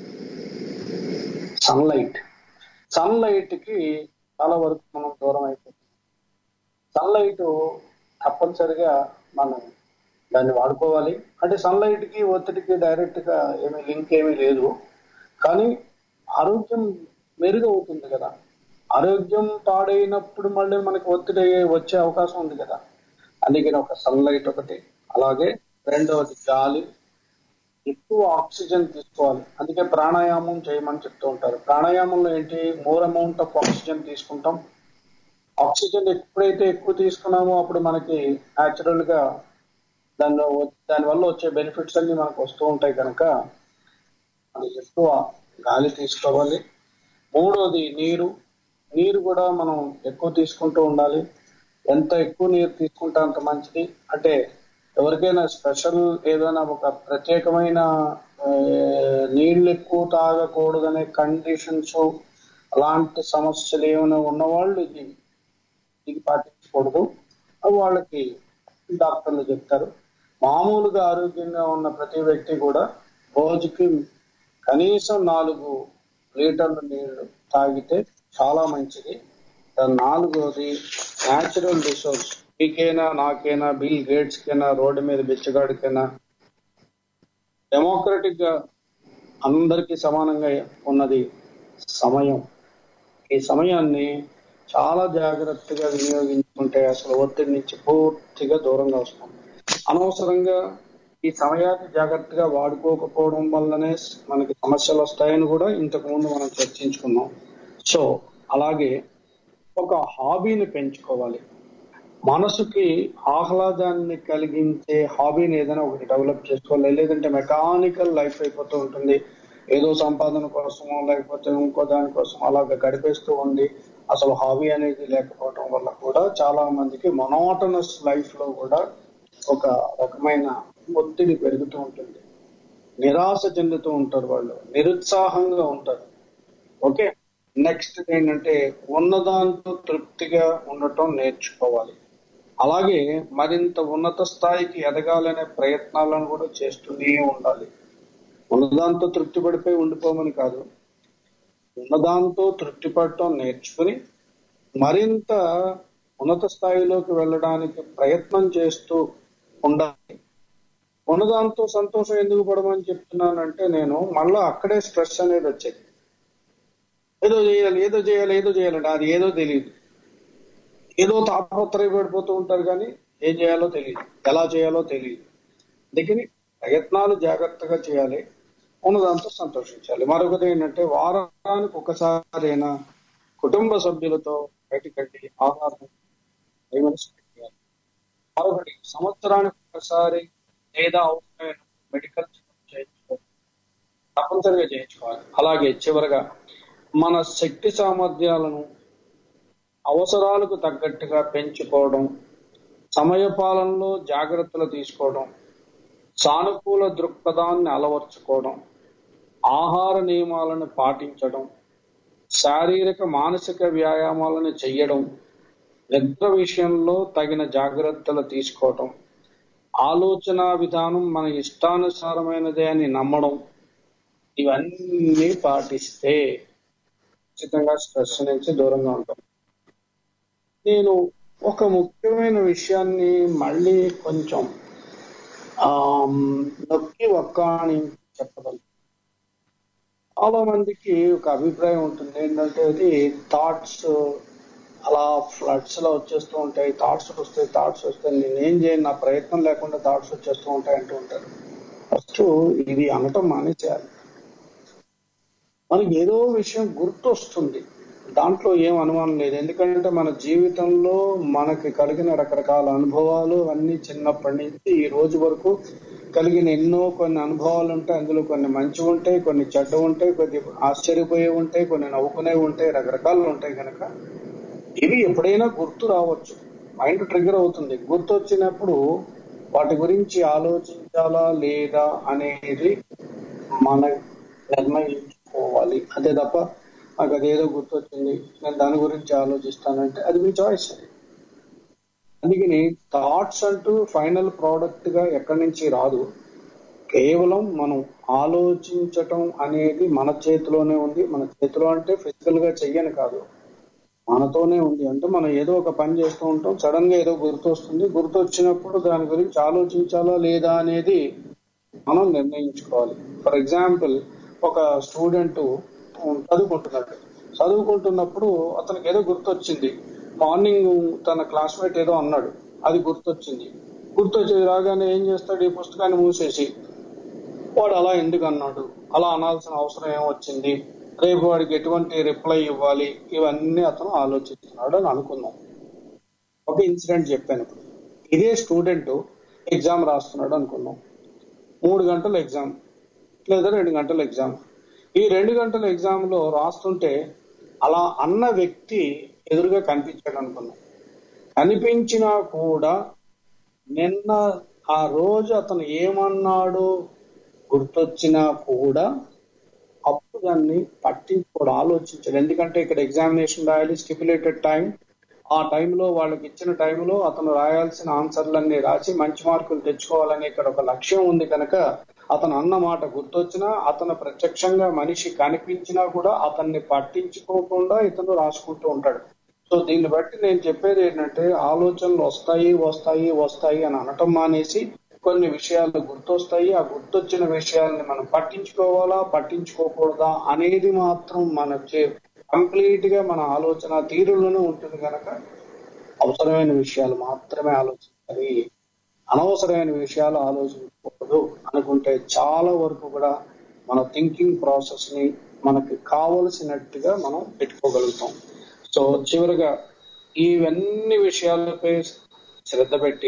సన్లైట్ సన్లైట్ కి చాలా వరకు మనం దూరం అయిపోతుంది సన్లైట్ తప్పనిసరిగా మనం దాన్ని వాడుకోవాలి అంటే సన్లైట్ కి ఒత్తిడికి డైరెక్ట్ గా ఏమీ లింక్ ఏమీ లేదు కానీ ఆరోగ్యం మెరుగవుతుంది కదా ఆరోగ్యం పాడైనప్పుడు మళ్ళీ మనకి ఒత్తిడి వచ్చే అవకాశం ఉంది కదా అందుకని ఒక సన్లైట్ ఒకటి అలాగే రెండవది గాలి ఎక్కువ ఆక్సిజన్ తీసుకోవాలి అందుకే ప్రాణాయామం చేయమని చెప్తూ ఉంటారు ప్రాణాయామంలో ఏంటి మోర్ అమౌంట్ ఆఫ్ ఆక్సిజన్ తీసుకుంటాం ఆక్సిజన్ ఎప్పుడైతే ఎక్కువ తీసుకున్నామో అప్పుడు మనకి న్యాచురల్ గా దానిలో దాని వల్ల వచ్చే బెనిఫిట్స్ అన్ని మనకు వస్తూ ఉంటాయి కనుక అది ఎక్కువ గాలి తీసుకోవాలి మూడోది నీరు నీరు కూడా మనం ఎక్కువ తీసుకుంటూ ఉండాలి ఎంత ఎక్కువ నీరు తీసుకుంటే అంత మంచిది అంటే ఎవరికైనా స్పెషల్ ఏదైనా ఒక ప్రత్యేకమైన ఆ, నీళ్ళు ఎక్కువ తాగకూడదనే కండిషన్స్ అలాంటి సమస్యలు ఏమైనా ఉన్నవాళ్ళు ఇది ఇది పాటించకూడదు అవి వాళ్ళకి డాక్టర్లు చెప్తారు మామూలుగా ఆరోగ్యంగా ఉన్న ప్రతి వ్యక్తి కూడా రోజుకి కనీసం నాలుగు లీటర్ల నీళ్లు తాగితే చాలా మంచిది దాని నాలుగోది న్యాచురల్ రిసోర్స్ మీకైనా నాకైనా బిల్ గేట్స్ కైనా రోడ్డు మీద బిచ్చగాడికైనా డెమోక్రటిక్ గా అందరికీ సమానంగా ఉన్నది సమయం ఈ సమయాన్ని చాలా జాగ్రత్తగా వినియోగించుకుంటే అసలు ఒత్తిడి నుంచి పూర్తిగా దూరంగా వస్తాం అనవసరంగా ఈ సమయాన్ని జాగ్రత్తగా వాడుకోకపోవడం వల్లనే మనకి సమస్యలు వస్తాయని కూడా ఇంతకు ముందు మనం చర్చించుకున్నాం సో అలాగే ఒక హాబీని పెంచుకోవాలి మనసుకి ఆహ్లాదాన్ని కలిగించే హాబీని ఏదైనా ఒకటి డెవలప్ చేసుకోవాలి లేదంటే మెకానికల్ లైఫ్ అయిపోతూ ఉంటుంది ఏదో సంపాదన కోసమో లేకపోతే ఇంకో దానికోసం అలాగ గడిపేస్తూ ఉంది అసలు హాబీ అనేది లేకపోవడం వల్ల కూడా చాలా మందికి మొనోటనస్ లైఫ్ లో కూడా ఒక రకమైన ఒత్తిడి పెరుగుతూ ఉంటుంది నిరాశ చెందుతూ ఉంటారు వాళ్ళు నిరుత్సాహంగా ఉంటారు ఓకే నెక్స్ట్ ఏంటంటే ఉన్నదాంతో తృప్తిగా ఉండటం నేర్చుకోవాలి అలాగే మరింత ఉన్నత స్థాయికి ఎదగాలనే ప్రయత్నాలను కూడా చేస్తూనే ఉండాలి ఉన్నదాంతో తృప్తి పడిపోయి ఉండిపోమని కాదు ఉన్నదాంతో తృప్తి పడటం నేర్చుకుని మరింత ఉన్నత స్థాయిలోకి వెళ్ళడానికి ప్రయత్నం చేస్తూ ఉండాలి ఉన్నదాంతో సంతోషం ఎందుకు పడమని చెప్తున్నానంటే నేను మళ్ళా అక్కడే స్ట్రెస్ అనేది వచ్చేది ఏదో చేయాలి ఏదో చేయాలి ఏదో చేయాలంటే అది ఏదో తెలియదు ఏదో తాపత్రయపడిపోతూ ఉంటారు కానీ ఏం చేయాలో తెలియదు ఎలా చేయాలో తెలియదు అందుకని ప్రయత్నాలు జాగ్రత్తగా చేయాలి ఉన్నదాంతో సంతోషించాలి మరొకటి ఏంటంటే వారానికి ఒకసారైనా కుటుంబ సభ్యులతో బయటికి వెళ్ళి ఆహారం టైం స్పెండ్ చేయాలి మరొకటి సంవత్సరానికి ఒకసారి లేదా అవసరమైన మెడికల్ చెకప్ చేయించుకోవాలి తప్పనిసరిగా చేయించుకోవాలి అలాగే చివరగా మన శక్తి సామర్థ్యాలను అవసరాలకు తగ్గట్టుగా పెంచుకోవడం సమయపాలనలో జాగ్రత్తలు తీసుకోవడం సానుకూల దృక్పథాన్ని అలవర్చుకోవడం ఆహార నియమాలను పాటించడం శారీరక మానసిక వ్యాయామాలను చేయడం నిద్ర విషయంలో తగిన జాగ్రత్తలు తీసుకోవటం ఆలోచన విధానం మన ఇష్టానుసారమైనదే అని నమ్మడం ఇవన్నీ పాటిస్తే ఖచ్చితంగా స్ట్రెస్ నుంచి దూరంగా ఉంటాం నేను ఒక ముఖ్యమైన విషయాన్ని మళ్ళీ కొంచెం ఆమ్, నొక్కి ఒక్కాని చెప్పగలను చాలా మందికి ఒక అభిప్రాయం ఉంటుంది ఏంటంటే అది థాట్స్ అలా ఫ్లడ్స్ లో వచ్చేస్తూ ఉంటాయి థాట్స్ వస్తాయి థాట్స్ వస్తాయి నేనేం చేయను నా ప్రయత్నం లేకుండా థాట్స్ వచ్చేస్తూ ఉంటాయి అంటూ ఉంటారు ఫస్ట్ ఇది అనటం మానేసేయాలి మనకి ఏదో విషయం గుర్తొస్తుంది దాంట్లో ఏం అనుమానం లేదు ఎందుకంటే మన జీవితంలో మనకి కలిగిన రకరకాల అనుభవాలు అన్ని చిన్నప్పటి నుంచి ఈ రోజు వరకు కలిగిన ఎన్నో కొన్ని అనుభవాలు ఉంటాయి అందులో కొన్ని మంచి ఉంటాయి కొన్ని చెడ్డ ఉంటాయి కొన్ని ఆశ్చర్యపోయే ఉంటాయి కొన్ని నవ్వుకునేవి ఉంటాయి రకరకాలు ఉంటాయి కనుక ఇవి ఎప్పుడైనా గుర్తు రావచ్చు మైండ్ ట్రిగర్ అవుతుంది గుర్తు వచ్చినప్పుడు వాటి గురించి ఆలోచించాలా లేదా అనేది మన నిర్ణయించుకోవాలి అదే తప్ప నాకు అదేదో గుర్తొచ్చింది నేను దాని గురించి ఆలోచిస్తానంటే అది మీ చాయిస్ అందుకని థాట్స్ అంటూ ఫైనల్ ప్రోడక్ట్ గా ఎక్కడి నుంచి రాదు కేవలం మనం ఆలోచించటం అనేది మన చేతిలోనే ఉంది మన చేతిలో అంటే ఫిజికల్ గా చెయ్యని కాదు మనతోనే ఉంది అంటే మనం ఏదో ఒక పని చేస్తూ ఉంటాం సడన్ గా ఏదో గుర్తు వస్తుంది గుర్తు వచ్చినప్పుడు దాని గురించి ఆలోచించాలా లేదా అనేది మనం నిర్ణయించుకోవాలి ఫర్ ఎగ్జాంపుల్ ఒక స్టూడెంట్ చదువుకుంటున్నాడు చదువుకుంటున్నప్పుడు అతనికి ఏదో గుర్తొచ్చింది మార్నింగ్ తన క్లాస్మేట్ ఏదో అన్నాడు అది గుర్తొచ్చింది గుర్తొచ్చి రాగానే ఏం చేస్తాడు ఈ పుస్తకాన్ని మూసేసి వాడు అలా ఎందుకు అన్నాడు అలా అనాల్సిన అవసరం ఏమొచ్చింది రేపు వాడికి ఎటువంటి రిప్లై ఇవ్వాలి ఇవన్నీ అతను ఆలోచిస్తున్నాడు అని అనుకుందాం ఒక ఇన్సిడెంట్ చెప్పాను ఇప్పుడు ఇదే స్టూడెంట్ ఎగ్జామ్ రాస్తున్నాడు అనుకుందాం మూడు గంటల ఎగ్జామ్ లేదా రెండు గంటల ఎగ్జామ్ ఈ రెండు గంటల ఎగ్జామ్ లో రాస్తుంటే అలా అన్న వ్యక్తి ఎదురుగా కనిపించాడు అనుకున్నాం కనిపించినా కూడా నిన్న ఆ రోజు అతను ఏమన్నాడో గుర్తొచ్చినా కూడా అప్పుడు దాన్ని పట్టించుకోవడం ఆలోచించాడు ఎందుకంటే ఇక్కడ ఎగ్జామినేషన్ రాయాలి స్టిపులేటెడ్ టైం ఆ టైంలో వాళ్ళకి ఇచ్చిన టైంలో అతను రాయాల్సిన ఆన్సర్లన్నీ రాసి మంచి మార్కులు తెచ్చుకోవాలని ఇక్కడ ఒక లక్ష్యం ఉంది కనుక అతను అన్న మాట గుర్తొచ్చినా అతను ప్రత్యక్షంగా మనిషి కనిపించినా కూడా అతన్ని పట్టించుకోకుండా ఇతను రాసుకుంటూ ఉంటాడు సో దీన్ని బట్టి నేను చెప్పేది ఏంటంటే ఆలోచనలు వస్తాయి వస్తాయి వస్తాయి అని అనటం మానేసి కొన్ని విషయాలు గుర్తొస్తాయి ఆ గుర్తొచ్చిన విషయాల్ని మనం పట్టించుకోవాలా పట్టించుకోకూడదా అనేది మాత్రం మన కంప్లీట్ గా మన ఆలోచన తీరులోనే ఉంటుంది కనుక అవసరమైన విషయాలు మాత్రమే ఆలోచించాలి అనవసరమైన విషయాలు ఆలోచించకూడదు అనుకుంటే చాలా వరకు కూడా మన థింకింగ్ ప్రాసెస్ ని మనకి కావలసినట్టుగా మనం పెట్టుకోగలుగుతాం సో చివరిగా ఇవన్నీ విషయాలపై శ్రద్ధ పెట్టి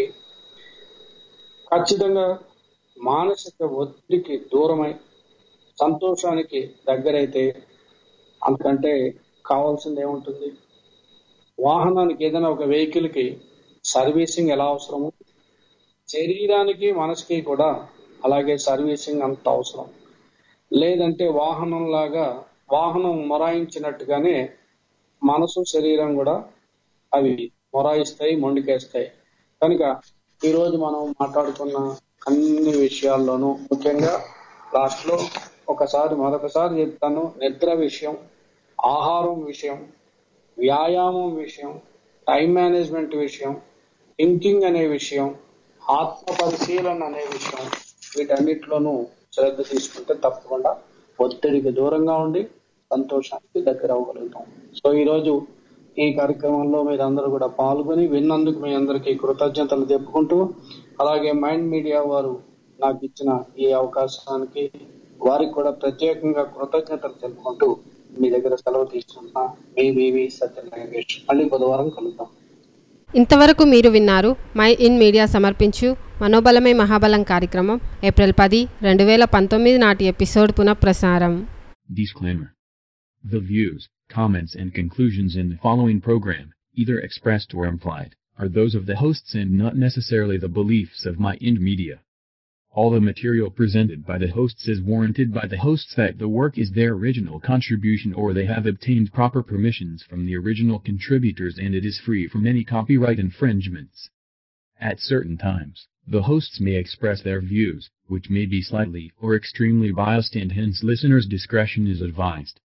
ఖచ్చితంగా మానసిక ఒత్తిడికి దూరమై సంతోషానికి దగ్గరైతే అంతకంటే కావాల్సింది ఏముంటుంది వాహనానికి ఏదైనా ఒక వెహికల్ కి సర్వీసింగ్ ఎలా అవసరము శరీరానికి మనసుకి కూడా అలాగే సర్వీసింగ్ అంత అవసరం లేదంటే వాహనం లాగా వాహనం మొరాయించినట్టుగానే మనసు శరీరం కూడా అవి మొరాయిస్తాయి మొండికేస్తాయి కనుక ఈ రోజు మనం మాట్లాడుకున్న అన్ని విషయాల్లోనూ ముఖ్యంగా లాస్ట్ లో ఒకసారి మరొకసారి చెప్తాను నిద్ర విషయం ఆహారం విషయం వ్యాయామం విషయం టైం మేనేజ్మెంట్ విషయం థింకింగ్ అనే విషయం ఆత్మ పరిశీలన అనే విషయం వీటన్నిటిలోనూ శ్రద్ధ తీసుకుంటే తప్పకుండా ఒత్తిడికి దూరంగా ఉండి సంతోషానికి దగ్గర అవ్వగలుగుతాం సో ఈ రోజు ఈ కార్యక్రమంలో మీరందరూ కూడా పాల్గొని విన్నందుకు మీ అందరికీ కృతజ్ఞతలు చెప్పుకుంటూ అలాగే మైండ్ మీడియా వారు నాకు ఇచ్చిన ఈ అవకాశానికి వారికి కూడా ప్రత్యేకంగా కృతజ్ఞతలు తెలుపుకుంటూ మీ దగ్గర సెలవు తీసుకుంటున్నా మీ వివి సత్యనాగేష్ మళ్ళీ బుధవారం కలుద్దాం ఇంతవరకు మీరు విన్నారు మై ఇన్ మీడియా సమర్పించు మనోబలమే మహాబలం కార్యక్రమం ఏప్రిల్ పది రెండు వేల పంతొమ్మిది నాటి ఎపిసోడ్ పునఃప్రసారం Disclaimer. The views, comments and conclusions in the following program, either expressed or implied, are those of the hosts and not necessarily the beliefs of My Ind Media. All the material presented by the hosts is warranted by the hosts that the work is their original contribution or they have obtained proper permissions from the original contributors and it is free from any copyright infringements. At certain times, the hosts may express their views, which may be slightly or extremely biased and hence listeners' discretion is advised.